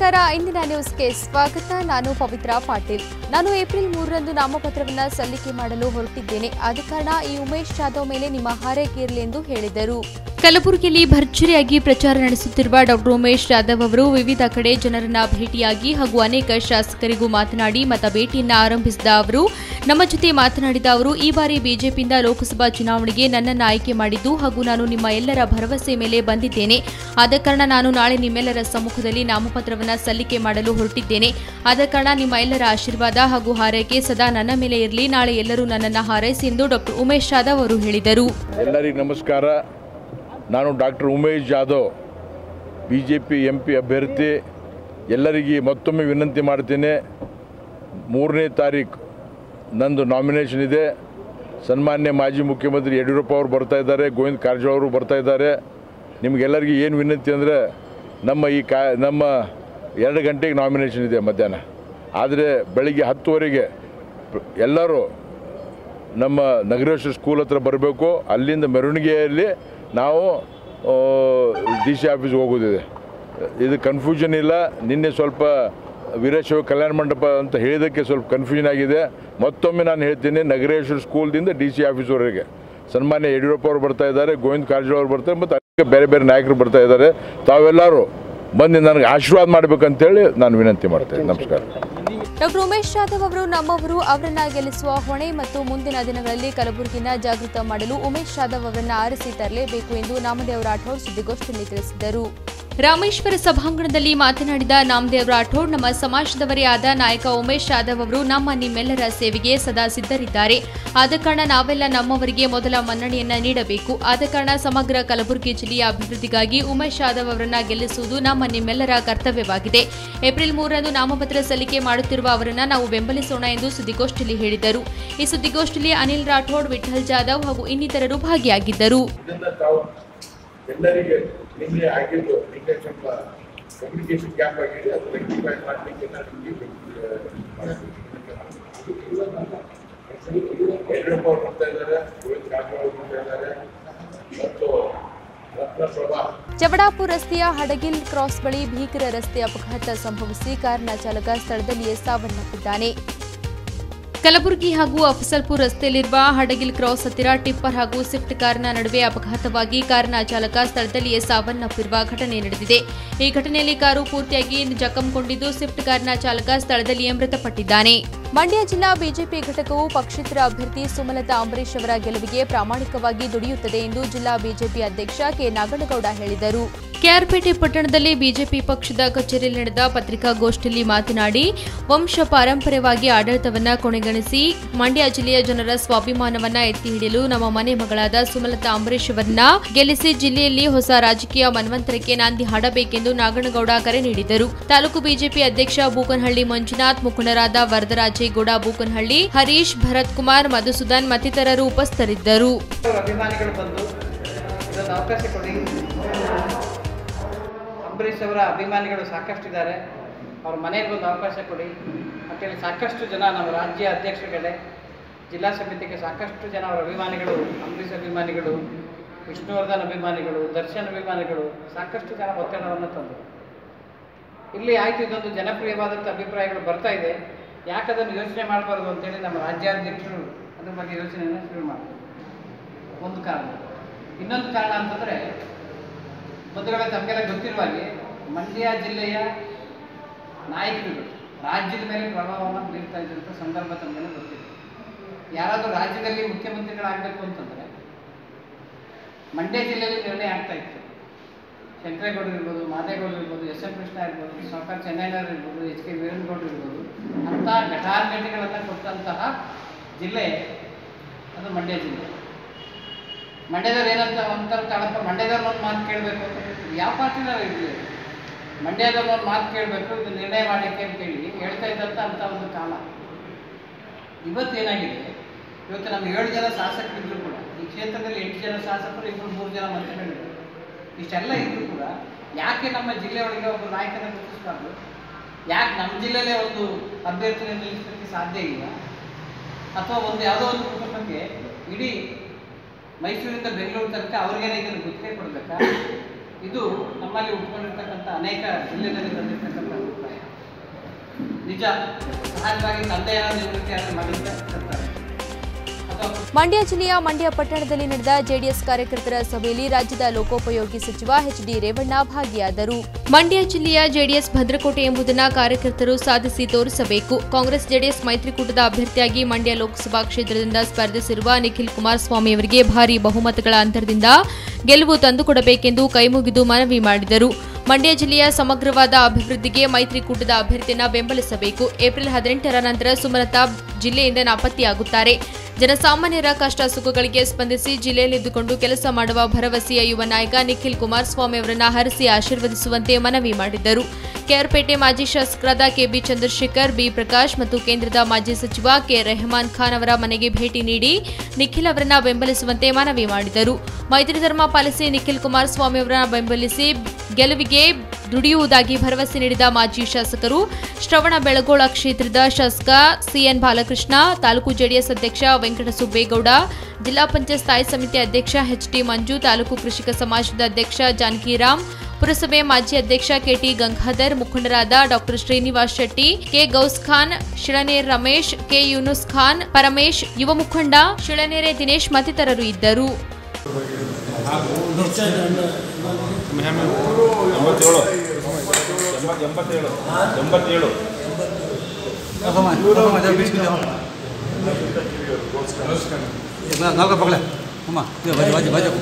ನಮಸ್ಕಾರ ಇಂದಿನ ನ್ಯೂಸ್ಗೆ ಸ್ವಾಗತ ನಾನು ಪವಿತ್ರ ಪಾಟೀಲ್ ನಾನು ಏಪ್ರಿಲ್ ಮೂರರಂದು ನಾಮಪತ್ರವನ್ನ ಸಲ್ಲಿಕೆ ಮಾಡಲು ಹೊರಟಿದ್ದೇನೆ ಆದ ಕಾರಣ ಈ ಉಮೇಶ್ ಜಾಧವ್ ಮೇಲೆ ನಿಮ್ಮ ಹಾರೈಕೆ ಇರಲಿ ಎಂದು ಹೇಳಿದರು ಕಲಬುರಗಿಯಲ್ಲಿ ಭರ್ಜರಿಯಾಗಿ ಪ್ರಚಾರ ನಡೆಸುತ್ತಿರುವ ಡಾಕ್ಟರ್ ಉಮೇಶ್ ಜಾಧವ್ ಅವರು ವಿವಿಧ ಕಡೆ ಜನರನ್ನ ಭೇಟಿಯಾಗಿ ಹಾಗೂ ಅನೇಕ ಶಾಸಕರಿಗೂ ಮಾತನಾಡಿ ಮತ ಭೇಟಿಯನ್ನ ಆರಂಭಿಸಿದ ಅವರು ನಮ್ಮ ಜೊತೆ ಮಾತನಾಡಿದ ಅವರು ಈ ಬಾರಿ ಬಿಜೆಪಿಯಿಂದ ಲೋಕಸಭಾ ಚುನಾವಣೆಗೆ ನನ್ನನ್ನು ಆಯ್ಕೆ ಮಾಡಿದ್ದು ಹಾಗೂ ನಾನು ನಿಮ್ಮ ಎಲ್ಲರ ಭರವಸೆ ಮೇಲೆ ಬಂದಿದ್ದೇನೆ ಆದ ಕಾರಣ ನಾನು ನಾಳೆ ನಿಮ್ಮೆಲ್ಲರ ಸಮ್ಮುಖದಲ್ಲಿ ನಾಮಪತ್ರವನ್ನ ಸಲ್ಲಿಕೆ ಮಾಡಲು ಹೊರಟಿದ್ದೇನೆ ಆದ ಕಾರಣ ನಿಮ್ಮ ಎಲ್ಲರ ಆಶೀರ್ವಾದ ಹಾಗೂ ಹಾರೈಕೆ ಸದಾ ನನ್ನ ಮೇಲೆ ಇರಲಿ ನಾಳೆ ಎಲ್ಲರೂ ನನ್ನನ್ನು ಹಾರೈಸಿ ಎಂದು ಡಾಕ್ಟರ್ ಉಮೇಶ್ ಜಾಧವ್ ಅವರು ಹೇಳಿದರು ಎಲ್ಲರಿಗೂ ನಮಸ್ಕಾರ ನಾನು doctor Umesh Jadhav B J P M P ಅಭ್ಯರ್ಥಿ ಎಲ್ಲರಿಗೆ ಮತ್ತೊಮ್ಮೆ ವಿನಂತಿ ಮಾಡ್ತೇನೆ ಮೂರನೇ ತಾರೀಕು ನಂದು ನಾಮಿನೇಷನ್ ಇದೆ ಸನ್ಮಾನ್ಯ ಮಾಜಿ ಮುಖ್ಯಮಂತ್ರಿ ಯಡಿಯೂರಪ್ಪ ಅವರು ಬರ್ತಾ ಇದ್ದಾರೆ ಗೋವಿಂದ ಕಾರಜೋಳ ಅವರು ಬರ್ತಾ ಇದ್ದಾರೆ ನಿಮಗೆಲ್ಲರಿಗೂ ಏನು ವಿನಂತಿ ಅಂದರೆ ನಮ್ಮ ಈ ಕಾ ನಮ್ಮ ಎರಡು ಗಂಟೆಗೆ ನಾಮಿನೇಷನ್ ಇದೆ ಮಧ್ಯಾಹ್ನ ಆದರೆ ಬೆಳಿಗ್ಗೆ ಹತ್ತುವರೆಗೆ ಎಲ್ಲರೂ ನಮ್ಮ ನಗರೇಶ್ವರ ಸ್ಕೂಲ್ ಹತ್ರ ಬರಬೇಕು ಅಲ್ಲಿಂದ ಮೆರವಣಿಗೆಯಲ್ಲಿ ನಾವು ಡಿ ಸಿ ಆಫೀಸ್ಗೆ ಹೋಗೋದಿದೆ ಇದು ಕನ್ಫ್ಯೂಷನ್ ಇಲ್ಲ ನಿನ್ನೆ ಸ್ವಲ್ಪ ವೀರಶೈವ ಕಲ್ಯಾಣ ಮಂಟಪ ಅಂತ ಹೇಳಿದ್ದಕ್ಕೆ ಸ್ವಲ್ಪ ಕನ್ಫ್ಯೂಷನ್ ಆಗಿದೆ ಮತ್ತೊಮ್ಮೆ ನಾನು ಹೇಳ್ತೀನಿ ನಗರೇಶ್ವರ ಸ್ಕೂಲ್ದಿಂದ ಡಿ ಸಿ ಆಫೀಸ್ವರೆಗೆ ಸನ್ಮಾನ್ಯ ಯಡಿಯೂರಪ್ಪ ಅವರು ಬರ್ತಾ ಇದ್ದಾರೆ ಗೋವಿಂದ ಕಾರಜೋಳ ಅವರು ಬರ್ತಾರೆ ಮತ್ತು ಅನೇಕ ಬೇರೆ ಬೇರೆ ನಾಯಕರು ಬರ್ತಾ ಇದ್ದಾರೆ ತಾವೆಲ್ಲರೂ ಬಂದು ನನಗೆ ಆಶೀರ್ವಾದ ಮಾಡಬೇಕಂತೇಳಿ ನಾನು ವಿನಂತಿ ಮಾಡ್ತೇನೆ ನಮಸ್ಕಾರ ಡಾಕ್ಟರ್ ಉಮೇಶ್ ಜಾಧವ್ ಅವರು ನಮ್ಮವರು ಅವರನ್ನ ಗೆಲ್ಲಿಸುವ ಹೊಣೆ ಮತ್ತು ಮುಂದಿನ ದಿನಗಳಲ್ಲಿ ಕಲಬುರಗಿನ ಜಾಗೃತ ಮಾಡಲು ಉಮೇಶ್ ಜಾಧವ್ ಅವರನ್ನ ಆರಿಸಿ ತರಲೇಬೇಕು ಎಂದು ನಾಮದೇವ್ ರಾಠೋಡ್ ಸುದ್ದಿಗೋಷ್ಠಿಯಲ್ಲಿ ತಿಳಿಸಿದರು ರಾಮೇಶ್ವರ ಸಭಾಂಗಣದಲ್ಲಿ ಮಾತನಾಡಿದ ನಾಮದೇವ್ ರಾಠೋಡ್ ನಮ್ಮ ಸಮಾಜದವರೇ ಆದ ನಾಯಕ ಉಮೇಶ್ ಜಾಧವ್ ಅವರು ನಮ್ಮ ನಿಮ್ಮೆಲ್ಲರ ಸೇವೆಗೆ ಸದಾ ಸಿದ್ಧರಿದ್ದಾರೆ ಆದ ಕಾರಣ ನಾವೆಲ್ಲ ನಮ್ಮವರಿಗೆ ಮೊದಲ ಮನ್ನಣೆಯನ್ನ ನೀಡಬೇಕು ಆದ ಕಾರಣ ಸಮಗ್ರ ಕಲಬುರಗಿ ಜಿಲ್ಲೆಯ ಅಭಿವೃದ್ಧಿಗಾಗಿ ಉಮೇಶ್ ಜಾಧವ್ ಅವರನ್ನ ಗೆಲ್ಲಿಸುವುದು ನಮ್ಮ ನಿಮ್ಮೆಲ್ಲರ ಕರ್ತವ್ಯವಾಗಿದೆ ಏಪ್ರಿಲ್ ಮೂರರಂದು ನಾಮಪತ್ರ ಸಲ್ಲಿಕೆ ಮಾಡುತ್ತಿರುವ ಅವರನ್ನ ನಾವು ಬೆಂಬಲಿಸೋಣ ಎಂದು ಸುದ್ದಿಗೋಷ್ಠಿಯಲ್ಲಿ ಹೇಳಿದರು ಈ ಸುದ್ದಿಗೋಷ್ಠಿಯಲ್ಲಿ ಅನಿಲ್ ರಾಠೋಡ್ ವಿಠಲ್ ಜಾಧವ್ ಹಾಗೂ ಇನ್ನಿತರರು ಭಾಗಿಯಾಗಿದ್ದರು ಇದನ್ನ ತಾವು ಎಲ್ಲರಿಗೆ ನಿಮಗೆ ಆಗಿದ್ದು ನಿಮಗೆ ಸ್ವಲ್ಪ ಕಮ್ಯುನಿಕೇಶನ್ ಗ್ಯಾಪ್ ಆಗಿದೆ ಅದು ರೆಕ್ಟಿಫೈ ಮಾಡಲಿಕ್ಕೆ ನಾನು ನಿಮಗೆ ಯಡಿಯೂರಪ್ಪ ಅವರು ಬರ್ತಾ ಇದ್ದಾರೆ ಗೋವಿಂದ ಕಾರಜೋಳ ಅವರು ಬರ್ತಾ ಇದ್ದಾರೆ ಮತ್ತು ರತ್ನಪ್ರಭಾ ಜವಡಾಪುರ ರಸ್ತೆಯ ಹಡಗಿಲ್ ಕ್ರಾಸ್ ಬಳಿ ಭೀಕರ ರಸ್ತೆ ಅಪಘಾತ ಸಂಭವಿಸಿ ಕಾರಿನ ಚಾಲಕ ಸ್ಥಳದಲ್ಲಿಯೇ ಸಾವನ್ನಪ್ಪಿದ್ದಾನೆ ಕಲಬುರಗಿ ಹಾಗೂ ಅಫಸಲ್ಪುರ್ ರಸ್ತೆಯಲ್ಲಿರುವ ಹಡಗಿಲ್ ಕ್ರಾಸ್ ಹತ್ತಿರ ಟಿಪ್ಪರ್ ಹಾಗೂ ಸ್ವಿಫ್ಟ್ ಕಾರಿನ ನಡುವೆ ಅಪಘಾತವಾಗಿ ಕಾರಿನ ಚಾಲಕ ಸ್ಥಳದಲ್ಲಿಯೇ ಸಾವನ್ನಪ್ಪಿರುವ ಘಟನೆ ನಡೆದಿದೆ ಈ ಘಟನೆಯಲ್ಲಿ ಕಾರು ಪೂರ್ತಿಯಾಗಿ ಜಖಂಗೊಂಡಿದ್ದು ಸ್ವಿಫ್ಟ್ ಕಾರಿನ ಚಾಲಕ ಸ್ಥಳದಲ್ಲಿಯೇ ಮೃತಪಟ್ಟಿದ್ದಾನೆ ಮಂಡ್ಯ ಜಿಲ್ಲಾ ಬಿಜೆಪಿ ಘಟಕವು ಪಕ್ಷೇತರ ಅಭ್ಯರ್ಥಿ ಸುಮಲತಾ ಅಂಬರೀಶ್ ಅವರ ಗೆಲುವಿಗೆ ಪ್ರಾಮಾಣಿಕವಾಗಿ ದುಡಿಯುತ್ತದೆ ಎಂದು ಜಿಲ್ಲಾ ಬಿಜೆಪಿ ಅಧ್ಯಕ್ಷ ಕೆ ನಾಗನಗೌಡ ಹೇಳಿದರು ಕೆಆರ್ಪೇಟೆ ಪಟ್ಟಣದಲ್ಲಿ ಬಿಜೆಪಿ ಪಕ್ಷದ ಕಚೇರಿಯಲ್ಲಿ ನಡೆದ ಪತ್ರಿಕಾಗೋಷ್ಠಿಯಲ್ಲಿ ಮಾತನಾಡಿ ವಂಶ ಪಾರಂಪರ್ಯವಾಗಿ ಆಡಳಿತವನ್ನ ಕೊನೆಗಣಿಸಿ ಮಂಡ್ಯ ಜಿಲ್ಲೆಯ ಜನರ ಸ್ವಾಭಿಮಾನವನ್ನ ಎತ್ತಿ ಹಿಡಿಯಲು ನಮ್ಮ ಮನೆ ಮಗಳಾದ ಸುಮಲತಾ ಅಂಬರೀಶ್ ಅವರನ್ನ ಗೆಲ್ಲಿಸಿ ಜಿಲ್ಲೆಯಲ್ಲಿ ಹೊಸ ರಾಜಕೀಯ ಮನ್ವಂತರಕ್ಕೆ ನಾಂದಿ ಹಾಡಬೇಕೆಂದು ನಾಗನಗೌಡ ಕರೆ ನೀಡಿದರು ತಾಲೂಕು ಬಿಜೆಪಿ ಅಧ್ಯಕ್ಷ ಬೂಕನಹಳ್ಳಿ ಮಂಜುನಾಥ್ ಮುಖಂಡರಾದ ವರದರಾಜೇಗೌಡ ಬೂಕನಹಳ್ಳಿ ಹರೀಶ್ ಭರತ್ ಕುಮಾರ್ ಮಧುಸೂದನ್ ಮತ್ತಿತರರು ಉಪಸ್ಥಿತರಿದ್ದರು ಅವ್ರ ಅಭಿಮಾನಿಗಳು ಬಂದು ಇದೊಂದು ಅವಕಾಶ ಕೊಡಿ ಅಂಬರೀಷ್ ಅವರ ಅಭಿಮಾನಿಗಳು ಸಾಕಷ್ಟಿದ್ದಾರೆ ಅವ್ರ ಮನೆಗೆ ಒಂದು ಅವಕಾಶ ಕೊಡಿ ಅಂತೇಳಿ ಸಾಕಷ್ಟು ಜನ ನಮ್ಮ ರಾಜ್ಯ ಅಧ್ಯಕ್ಷರುಗಳೇ ಜಿಲ್ಲಾ ಸಮಿತಿಗೆ ಸಾಕಷ್ಟು ಜನ ಅವರ ಅಭಿಮಾನಿಗಳು ಅಂಬರೀಷ್ ಅಭಿಮಾನಿಗಳು ವಿಷ್ಣುವರ್ಧನ್ ಅಭಿಮಾನಿಗಳು ದರ್ಶನ್ ಅಭಿಮಾನಿಗಳು ಸಾಕಷ್ಟು ಜನ ಒತ್ತಡವನ್ನು ತಂದರು ಇಲ್ಲಿ ಆಯ್ತು ಇದೊಂದು ಜನಪ್ರಿಯವಾದಂಥ ಅಭಿಪ್ರಾಯಗಳು ಬರ್ತಾ ಇದೆ ಯಾಕೆ ಅದನ್ನು ಯೋಚನೆ ಮಾಡಬಾರ್ದು ಅಂತೇಳಿ ನಮ್ಮ ರಾಜ್ಯಾಧ್ಯಕ್ಷರು ಅದ್ರ ಬಗ್ಗೆ ಯೋಚನೆಯನ್ನು ಶುರು ಮಾಡಿದ್ರು ಒಂದು ಕಾರಣ ಇನ್ನೊಂದು ಕಾರಣ ಅಂತಂದರೆ ಮೊದಲೇ ತಮಗೆಲ್ಲ ಗೊತ್ತಿರುವ ಹಾಗೆ ಮಂಡ್ಯ ಜಿಲ್ಲೆಯ ನಾಯಕರುಗಳು ರಾಜ್ಯದ ಮೇಲೆ ಪ್ರಭಾವವನ್ನು ಬೀರ್ತಾ ಇದ್ದಂಥ ಸಂದರ್ಭ ತಮಗೆಲ್ಲ ಗೊತ್ತಿದೆ ಯಾರಾದರೂ ರಾಜ್ಯದಲ್ಲಿ ಮುಖ್ಯಮಂತ್ರಿಗಳಾಗಬೇಕು ಅಂತಂದರೆ ಮಂಡ್ಯ ಜಿಲ್ಲೆಯಲ್ಲಿ ನಿರ್ಣಯ ಆಗ್ತಾ ಇತ್ತು ಶಂಕರೇಗೌಡರು ಇರ್ಬೋದು ಮಾದೇಗೌಡರು ಇರ್ಬೋದು ಎಸ್ ಎಂ ಕೃಷ್ಣ ಇರ್ಬೋದು ಸಾವುಕಾರ್ ಚೆನ್ನೈನವರು ಇರ್ಬೋದು ಎಚ್ ಕೆ ವೀರನಗೌಡರು ಇರ್ಬೋದು ಅಂಥ ಘಟಾನುಘಟಿಗಳನ್ನು ಕೊಟ್ಟಂತಹ ಜಿಲ್ಲೆ ಅದು ಮಂಡ್ಯ ಜಿಲ್ಲೆ ಮಂಡ್ಯದವ್ರು ಏನಂತ ಒಂಥರ ಕಾಣಪ್ಪ ಮಂಡ್ಯದವ್ರು ಒಂದು ಮಾತು ಕೇಳಬೇಕು ಅಂತ ಹೇಳ್ತೀವಿ ಯಾವ ಪಾರ್ಟಿನವ್ರು ಇರಲಿ ಮಂಡ್ಯದವ್ರು ಒಂದು ಮಾತು ಕೇಳಬೇಕು ಇದು ನಿರ್ಣಯ ಮಾಡಲಿಕ್ಕೆ ಅಂತೇಳಿ ಹೇಳ್ತಾ ಇದ್ದಂಥ ಅಂಥ ಒಂದು ಕಾಲ ಇವತ್ತೇನಾಗಿದೆ ಇವತ್ತು ನಮ್ಮ ಏಳು ಜನ ಶಾಸಕರಿದ್ರು ಕೂಡ ಈ ಕ್ಷೇತ್ರದಲ್ಲಿ ಎಂಟು ಜನ ಶಾಸಕರು ಇಬ್ಬರು ಮೂರು ಜನ ಮಂತ್ರಿಗಳಿದ್ದಾರೆ ಇಷ್ಟೆಲ್ಲ ಇದ್ರೂ ಕೂಡ ಯಾಕೆ ನಮ್ಮ ಜಿಲ್ಲೆಯೊಳಗೆ ಒಬ್ಬ ನಾಯಕನ ಗುರುತಿಸಬಾರ್ದು ಯಾಕೆ ನಮ್ಮ ಜಿಲ್ಲೆಯಲ್ಲೇ ಒಂದು ಅಭ್ಯರ್ಥಿನ ನಿಲ್ಲಿಸಲಿಕ್ಕೆ ಸಾಧ್ಯ ಇಲ್ಲ ಅಥವಾ ಒಂದು ಯಾವುದೋ ಒಂದು ಕುಟುಂಬಕ್ಕೆ ಇಡೀ ಮೈಸೂರಿಂದ ಬೆಂಗಳೂರು ತನಕ ಅವ್ರಿಗೇನೆ ಇದನ್ನು ಗುತ್ತಿಗೆ ಕೊಡಬೇಕಾ ಇದು ನಮ್ಮಲ್ಲಿ ಉಟ್ಕೊಂಡಿರ್ತಕ್ಕಂಥ ಅನೇಕ ಜಿಲ್ಲೆಗಳಲ್ಲಿ ಬಂದಿರತಕ್ಕಂಥ ನಿಜ ಸಹಜವಾಗಿ ತಂದೆಯ ನಿವೃತ್ತಿ ಆದರೆ ಮಗನಿಗೆ ಕೊಡ್ತಾರೆ ಅಥವಾ ಮಂಡ್ಯ ಜಿಲ್ಲೆಯ ಮಂಡ್ಯ ಪಟ್ಟಣದಲ್ಲಿ ನಡೆದ ಜೆಡಿಎಸ್ ಕಾರ್ಯಕರ್ತರ ಸಭೆಯಲ್ಲಿ ರಾಜ್ಯದ ಲೋಕೋಪಯೋಗಿ ಸಚಿವ ಎಚ್ ಡಿ ರೇವಣ್ಣ ಭಾಗಿಯಾದರು ಮಂಡ್ಯ ಜಿಲ್ಲೆಯ ಜೆಡಿಎಸ್ ಭದ್ರಕೋಟೆ ಎಂಬುದನ್ನು ಕಾರ್ಯಕರ್ತರು ಸಾಧಿಸಿ ತೋರಿಸಬೇಕು ಕಾಂಗ್ರೆಸ್ ಜೆಡಿಎಸ್ ಮೈತ್ರಿಕೂಟದ ಅಭ್ಯರ್ಥಿಯಾಗಿ ಮಂಡ್ಯ ಲೋಕಸಭಾ ಕ್ಷೇತ್ರದಿಂದ ಸ್ಪರ್ಧಿಸಿರುವ ನಿಖಿಲ್ ಕುಮಾರಸ್ವಾಮಿ ಅವರಿಗೆ ಭಾರಿ ಬಹುಮತಗಳ ಅಂತರದಿಂದ ಗೆಲುವು ತಂದುಕೊಡಬೇಕೆಂದು ಕೈಮುಗಿದು ಮನವಿ ಮಾಡಿದರು ಮಂಡ್ಯ ಜಿಲ್ಲೆಯ ಸಮಗ್ರವಾದ ಅಭಿವೃದ್ಧಿಗೆ ಮೈತ್ರಿಕೂಟದ ಅಭ್ಯರ್ಥಿಯನ್ನ ಬೆಂಬಲಿಸಬೇಕು ಏಪ್ರಿಲ್ ಹದಿನೆಂಟರ ನಂತರ ಸುಮಲತಾ ಜಿಲ್ಲೆಯಿಂದ ನಾಪತ್ತೆಯಾಗುತ್ತಾರೆ ಜನಸಾಮಾನ್ಯರ ಕಷ್ಟ ಸುಖಗಳಿಗೆ ಸ್ಪಂದಿಸಿ ಜಿಲ್ಲೆಯಲ್ಲಿದ್ದುಕೊಂಡು ಕೆಲಸ ಮಾಡುವ ಭರವಸೆಯ ಯುವ ನಾಯಕ ನಿಖಿಲ್ ಕುಮಾರಸ್ವಾಮಿ ಅವರನ್ನ ಹರಿಸಿ ಆಶೀರ್ವದಿಸುವಂತೆ ಮನವಿ ಮಾಡಿದ್ದರು ಕೆಆರ್ಪೇಟೆ ಮಾಜಿ ಶಾಸಕರಾದ ಕೆಬಿ ಚಂದ್ರಶೇಖರ್ ಬಿ ಪ್ರಕಾಶ್ ಮತ್ತು ಕೇಂದ್ರದ ಮಾಜಿ ಸಚಿವ ಕೆ ರೆಹಮಾನ್ ಖಾನ್ ಅವರ ಮನೆಗೆ ಭೇಟಿ ನೀಡಿ ನಿಖಿಲ್ ಅವರನ್ನ ಬೆಂಬಲಿಸುವಂತೆ ಮನವಿ ಮಾಡಿದರು ಮೈತ್ರಿ ಧರ್ಮ ಪಾಲಿಸಿ ನಿಖಿಲ್ ಕುಮಾರಸ್ವಾಮಿ ಅವರನ್ನ ಬೆಂಬಲಿಸಿ ಗೆಲುವಿಗೆ ದುಡಿಯುವುದಾಗಿ ಭರವಸೆ ನೀಡಿದ ಮಾಜಿ ಶಾಸಕರು ಶ್ರವಣ ಬೆಳಗೋಳ ಕ್ಷೇತ್ರದ ಶಾಸಕ ಸಿಎನ್ ಬಾಲಕೃಷ್ಣ ತಾಲೂಕು ಜೆಡಿಎಸ್ ಅಧ್ಯಕ್ಷ ವೆಂಕಟಸುಬ್ಬೇಗೌಡ ಜಿಲ್ಲಾ ಪಂಚಾಯತ್ ಸ್ಥಾಯಿ ಸಮಿತಿ ಅಧ್ಯಕ್ಷ ಎಚ್ಟಿ ಮಂಜು ತಾಲೂಕು ಕೃಷಿಕ ಸಮಾಜದ ಅಧ್ಯಕ್ಷ ಜಾನಕಿರಾಮ್ ಪುರಸಭೆ ಮಾಜಿ ಅಧ್ಯಕ್ಷ ಕೆಟಿ ಗಂಗಾಧರ್ ಮುಖಂಡರಾದ ಡಾಕ್ಟರ್ ಶ್ರೀನಿವಾಸ್ ಶೆಟ್ಟಿ ಕೆ ಗೌಸ್ ಖಾನ್ ಶಿಳನೇರ್ ರಮೇಶ್ ಕೆ ಯೂನುಸ್ ಖಾನ್ ಪರಮೇಶ್ ಯುವ ಮುಖಂಡ ಶಿಳನೇರೆ ದಿನೇಶ್ ಮತ್ತಿತರರು ಇದ್ದರು ಎಂಬತ್ತೇಳು ಎಂಬತ್ತೇಳು ಎಂಬತ್ತೇಳು ನಾಲ್ಕು ಪಕ್ಕಳೆ ಅಮ್ಮ ಇದು ಬಾಜು ಬಾಜು ಬಾಜು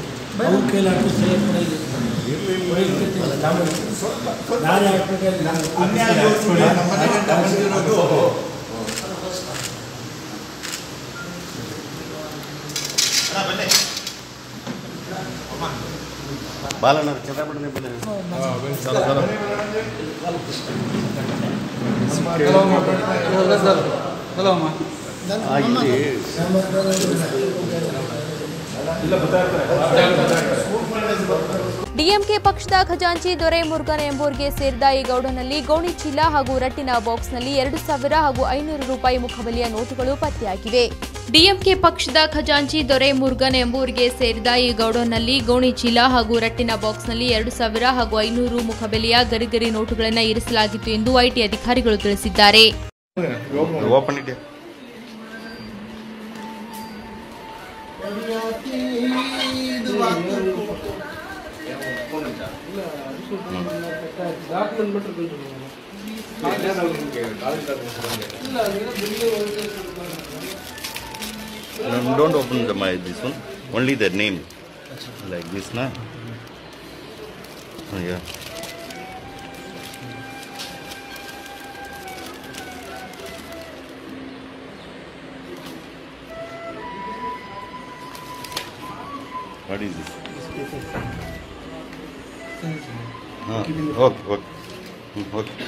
ಬಾಲಣ್ಣ ಚಂದ್ರಪಟ್ಟಣ ಬಂದ ಹಲೋ ಅಮ್ಮ ಡಿಎಂಕೆ ಪಕ್ಷದ ಖಜಾಂಚಿ ದೊರೆ ಮುರುಗನ್ ಎಂಬುವರಿಗೆ ಸೇರಿದ ಈ ಗೌಡನಲ್ಲಿ ಗೋಣಿ ಚೀಲ ಹಾಗೂ ರಟ್ಟಿನ ಬಾಕ್ಸ್ನಲ್ಲಿ ಎರಡು ಸಾವಿರ ಹಾಗೂ ಐನೂರು ರೂಪಾಯಿ ಮುಖಬೆಲೆಯ ನೋಟುಗಳು ಪತ್ತೆಯಾಗಿವೆ ಡಿಎಂಕೆ ಪಕ್ಷದ ಖಜಾಂಚಿ ದೊರೆ ಮುರುಗನ್ ಎಂಬುವರಿಗೆ ಸೇರಿದ ಈ ಗೌಡನ್ನಲ್ಲಿ ಗೋಣಿ ಚೀಲ ಹಾಗೂ ರಟ್ಟಿನ ಬಾಕ್ಸ್ನಲ್ಲಿ ಎರಡು ಸಾವಿರ ಹಾಗೂ ಐನೂರು ಮುಖಬೆಲೆಯ ಗರಿಗರಿ ನೋಟುಗಳನ್ನು ಇರಿಸಲಾಗಿತ್ತು ಎಂದು ಐಟಿ ಅಧಿಕಾರಿಗಳು ತಿಳಿಸಿದ್ದಾರೆ ಓಪನ್ ಇಟ್ಟೆ No, don't open the my this one. Only the name, like this, na. Oh, yeah. What is this? Ah, okay, okay. Hmm, okay.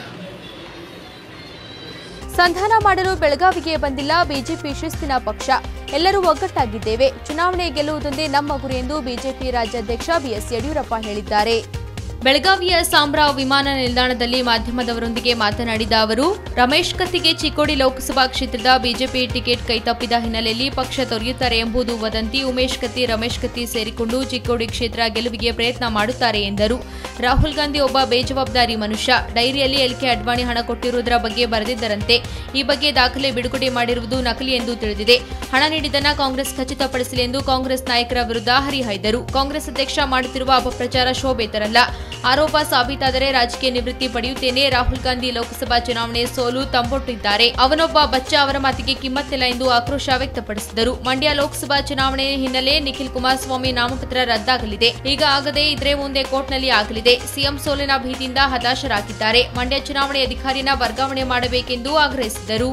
ಸಂಧಾನ ಮಾಡಲು ಬೆಳಗಾವಿಗೆ ಬಂದಿಲ್ಲ ಬಿಜೆಪಿ ಶಿಸ್ತಿನ ಪಕ್ಷ ಎಲ್ಲರೂ ಒಗ್ಗಟ್ಟಾಗಿದ್ದೇವೆ ಚುನಾವಣೆ ಗೆಲ್ಲುವುದೊಂದೇ ನಮ್ಮ ಗುರಿ ಎಂದು ಬಿಜೆಪಿ ರಾಜ್ಯಾಧ್ಯಕ್ಷ ಬಿಎಸ್ ಯಡಿಯೂರಪ್ಪ ಹೇಳಿದ್ದಾರೆ ಬೆಳಗಾವಿಯ ಸಾಂಬ್ರಾ ವಿಮಾನ ನಿಲ್ದಾಣದಲ್ಲಿ ಮಾಧ್ಯಮದವರೊಂದಿಗೆ ಮಾತನಾಡಿದ ಅವರು ರಮೇಶ್ ಕತ್ತಿಗೆ ಚಿಕ್ಕೋಡಿ ಲೋಕಸಭಾ ಕ್ಷೇತ್ರದ ಬಿಜೆಪಿ ಟಿಕೆಟ್ ಕೈತಪ್ಪಿದ ಹಿನ್ನೆಲೆಯಲ್ಲಿ ಪಕ್ಷ ತೊರೆಯುತ್ತಾರೆ ಎಂಬುದು ವದಂತಿ ಉಮೇಶ್ ಕತ್ತಿ ರಮೇಶ್ ಕತ್ತಿ ಸೇರಿಕೊಂಡು ಚಿಕ್ಕೋಡಿ ಕ್ಷೇತ್ರ ಗೆಲುವಿಗೆ ಪ್ರಯತ್ನ ಮಾಡುತ್ತಾರೆ ಎಂದರು ರಾಹುಲ್ ಗಾಂಧಿ ಒಬ್ಬ ಬೇಜವಾಬ್ದಾರಿ ಮನುಷ್ಯ ಡೈರಿಯಲ್ಲಿ ಎಲ್ಕೆ ಅಡ್ವಾಣಿ ಹಣ ಕೊಟ್ಟಿರುವುದರ ಬಗ್ಗೆ ಬರೆದಿದ್ದರಂತೆ ಈ ಬಗ್ಗೆ ದಾಖಲೆ ಬಿಡುಗಡೆ ಮಾಡಿರುವುದು ನಕಲಿ ಎಂದು ತಿಳಿದಿದೆ ಹಣ ನೀಡಿದ್ದನ್ನ ಕಾಂಗ್ರೆಸ್ ಖಚಿತಪಡಿಸಲಿ ಎಂದು ಕಾಂಗ್ರೆಸ್ ನಾಯಕರ ವಿರುದ್ಧ ಹರಿಹಾಯ್ದರು ಕಾಂಗ್ರೆಸ್ ಅಧ್ಯಕ್ಷ ಮಾಡುತ್ತಿರುವ ಅಪಪ್ರಚಾರ ಶೋಭೆ ತರಲ್ಲ ಆರೋಪ ಸಾಬೀತಾದರೆ ರಾಜಕೀಯ ನಿವೃತ್ತಿ ಪಡೆಯುತ್ತೇನೆ ರಾಹುಲ್ ಗಾಂಧಿ ಲೋಕಸಭಾ ಚುನಾವಣೆ ಸೋಲು ತಂಬೊಟ್ಟಿದ್ದಾರೆ ಅವನೊಬ್ಬ ಬಚ್ಚ ಅವರ ಮಾತಿಗೆ ಕಿಮ್ಮತ್ತಿಲ್ಲ ಎಂದು ಆಕ್ರೋಶ ವ್ಯಕ್ತಪಡಿಸಿದರು ಮಂಡ್ಯ ಲೋಕಸಭಾ ಚುನಾವಣೆ ಹಿನ್ನೆಲೆ ನಿಖಿಲ್ ಕುಮಾರಸ್ವಾಮಿ ನಾಮಪತ್ರ ರದ್ದಾಗಲಿದೆ ಈಗ ಆಗದೇ ಇದ್ರೆ ಮುಂದೆ ಕೋರ್ಟ್ನಲ್ಲಿ ಆಗಲಿದೆ ಸಿಎಂ ಸೋಲಿನ ಭೀತಿಯಿಂದ ಹತಾಶರಾಗಿದ್ದಾರೆ ಮಂಡ್ಯ ಚುನಾವಣೆ ಅಧಿಕಾರಿನ ವರ್ಗಾವಣೆ ಮಾಡಬೇಕೆಂದು ಆಗ್ರಹಿಸಿದರು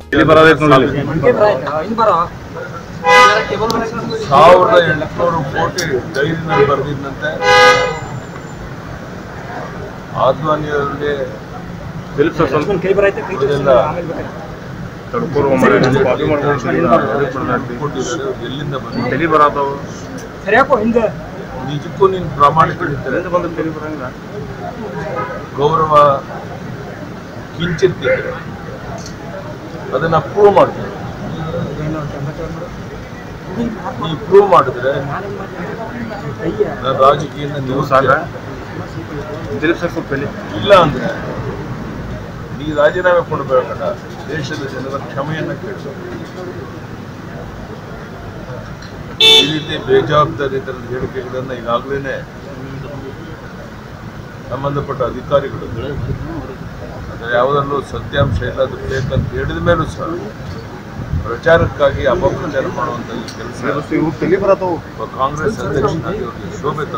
ಸಾವಿರದ ಎಂಟುನೂರು ಕೋಟಿ ಡೈರಿನಲ್ಲಿ ಬರೆದಿದ್ದಂತೆ ಆದ್ವಾನಿಯವರಿಗೆ ಇದೆಲ್ಲ ಕೊಟ್ಟಿದ್ದಾರೆ ಅವ್ರು ಎಲ್ಲಿಂದ ಬಂದಿದ್ದಾರೆ ನಿಜಕ್ಕೂ ನೀನು ಪ್ರಾಮಾಣಿಕ ಇದ್ದರೆ ಗೌರವ ಕಿಂಚಿತ್ತಿದ್ರೆ ಅದನ್ನ ಪ್ರೂವ್ ಮಾಡ್ತೀನಿ ನೀ ಪ್ರೂವ್ ಮಾಡಿದ್ರೆ ನಾನು ರಾಜಕೀಯದಿಂದ ನೀವು ಇಲ್ಲ ಅಂದ್ರೆ ನೀ ಈ ರಾಜೀನಾಮೆ ಕೊಡಬೇಕಲ್ಲ ದೇಶದ ಜನರ ಕ್ಷಮೆಯನ್ನು ಕೇಳಬೇಕು ಈ ರೀತಿ ಬೇಜವಾಬ್ದಾರಿ ಥರದ ಹೇಳಿಕೆಗಳನ್ನು ಈಗಾಗಲೇ ಸಂಬಂಧಪಟ್ಟ ಅಧಿಕಾರಿಗಳು ಅದರ ಯಾವುದರಲ್ಲೂ ಸತ್ಯಾಂಶ ಇಲ್ಲ ಅದು ಫೇಕ್ ಅಂತ ಹೇಳಿದ ಮೇಲೂ ಸಹ ಪ್ರಚಾರಕ್ಕಾಗಿ ಅಪಪ್ರಚಾರ ಮಾಡುವಂಥ ಈ ಕೆಲಸ ಒಬ್ಬ ಕಾಂಗ್ರೆಸ್ ಅಧ್ಯಕ್ಷನಾಗಿ ಅವರಿಗೆ ಶೋಭೆ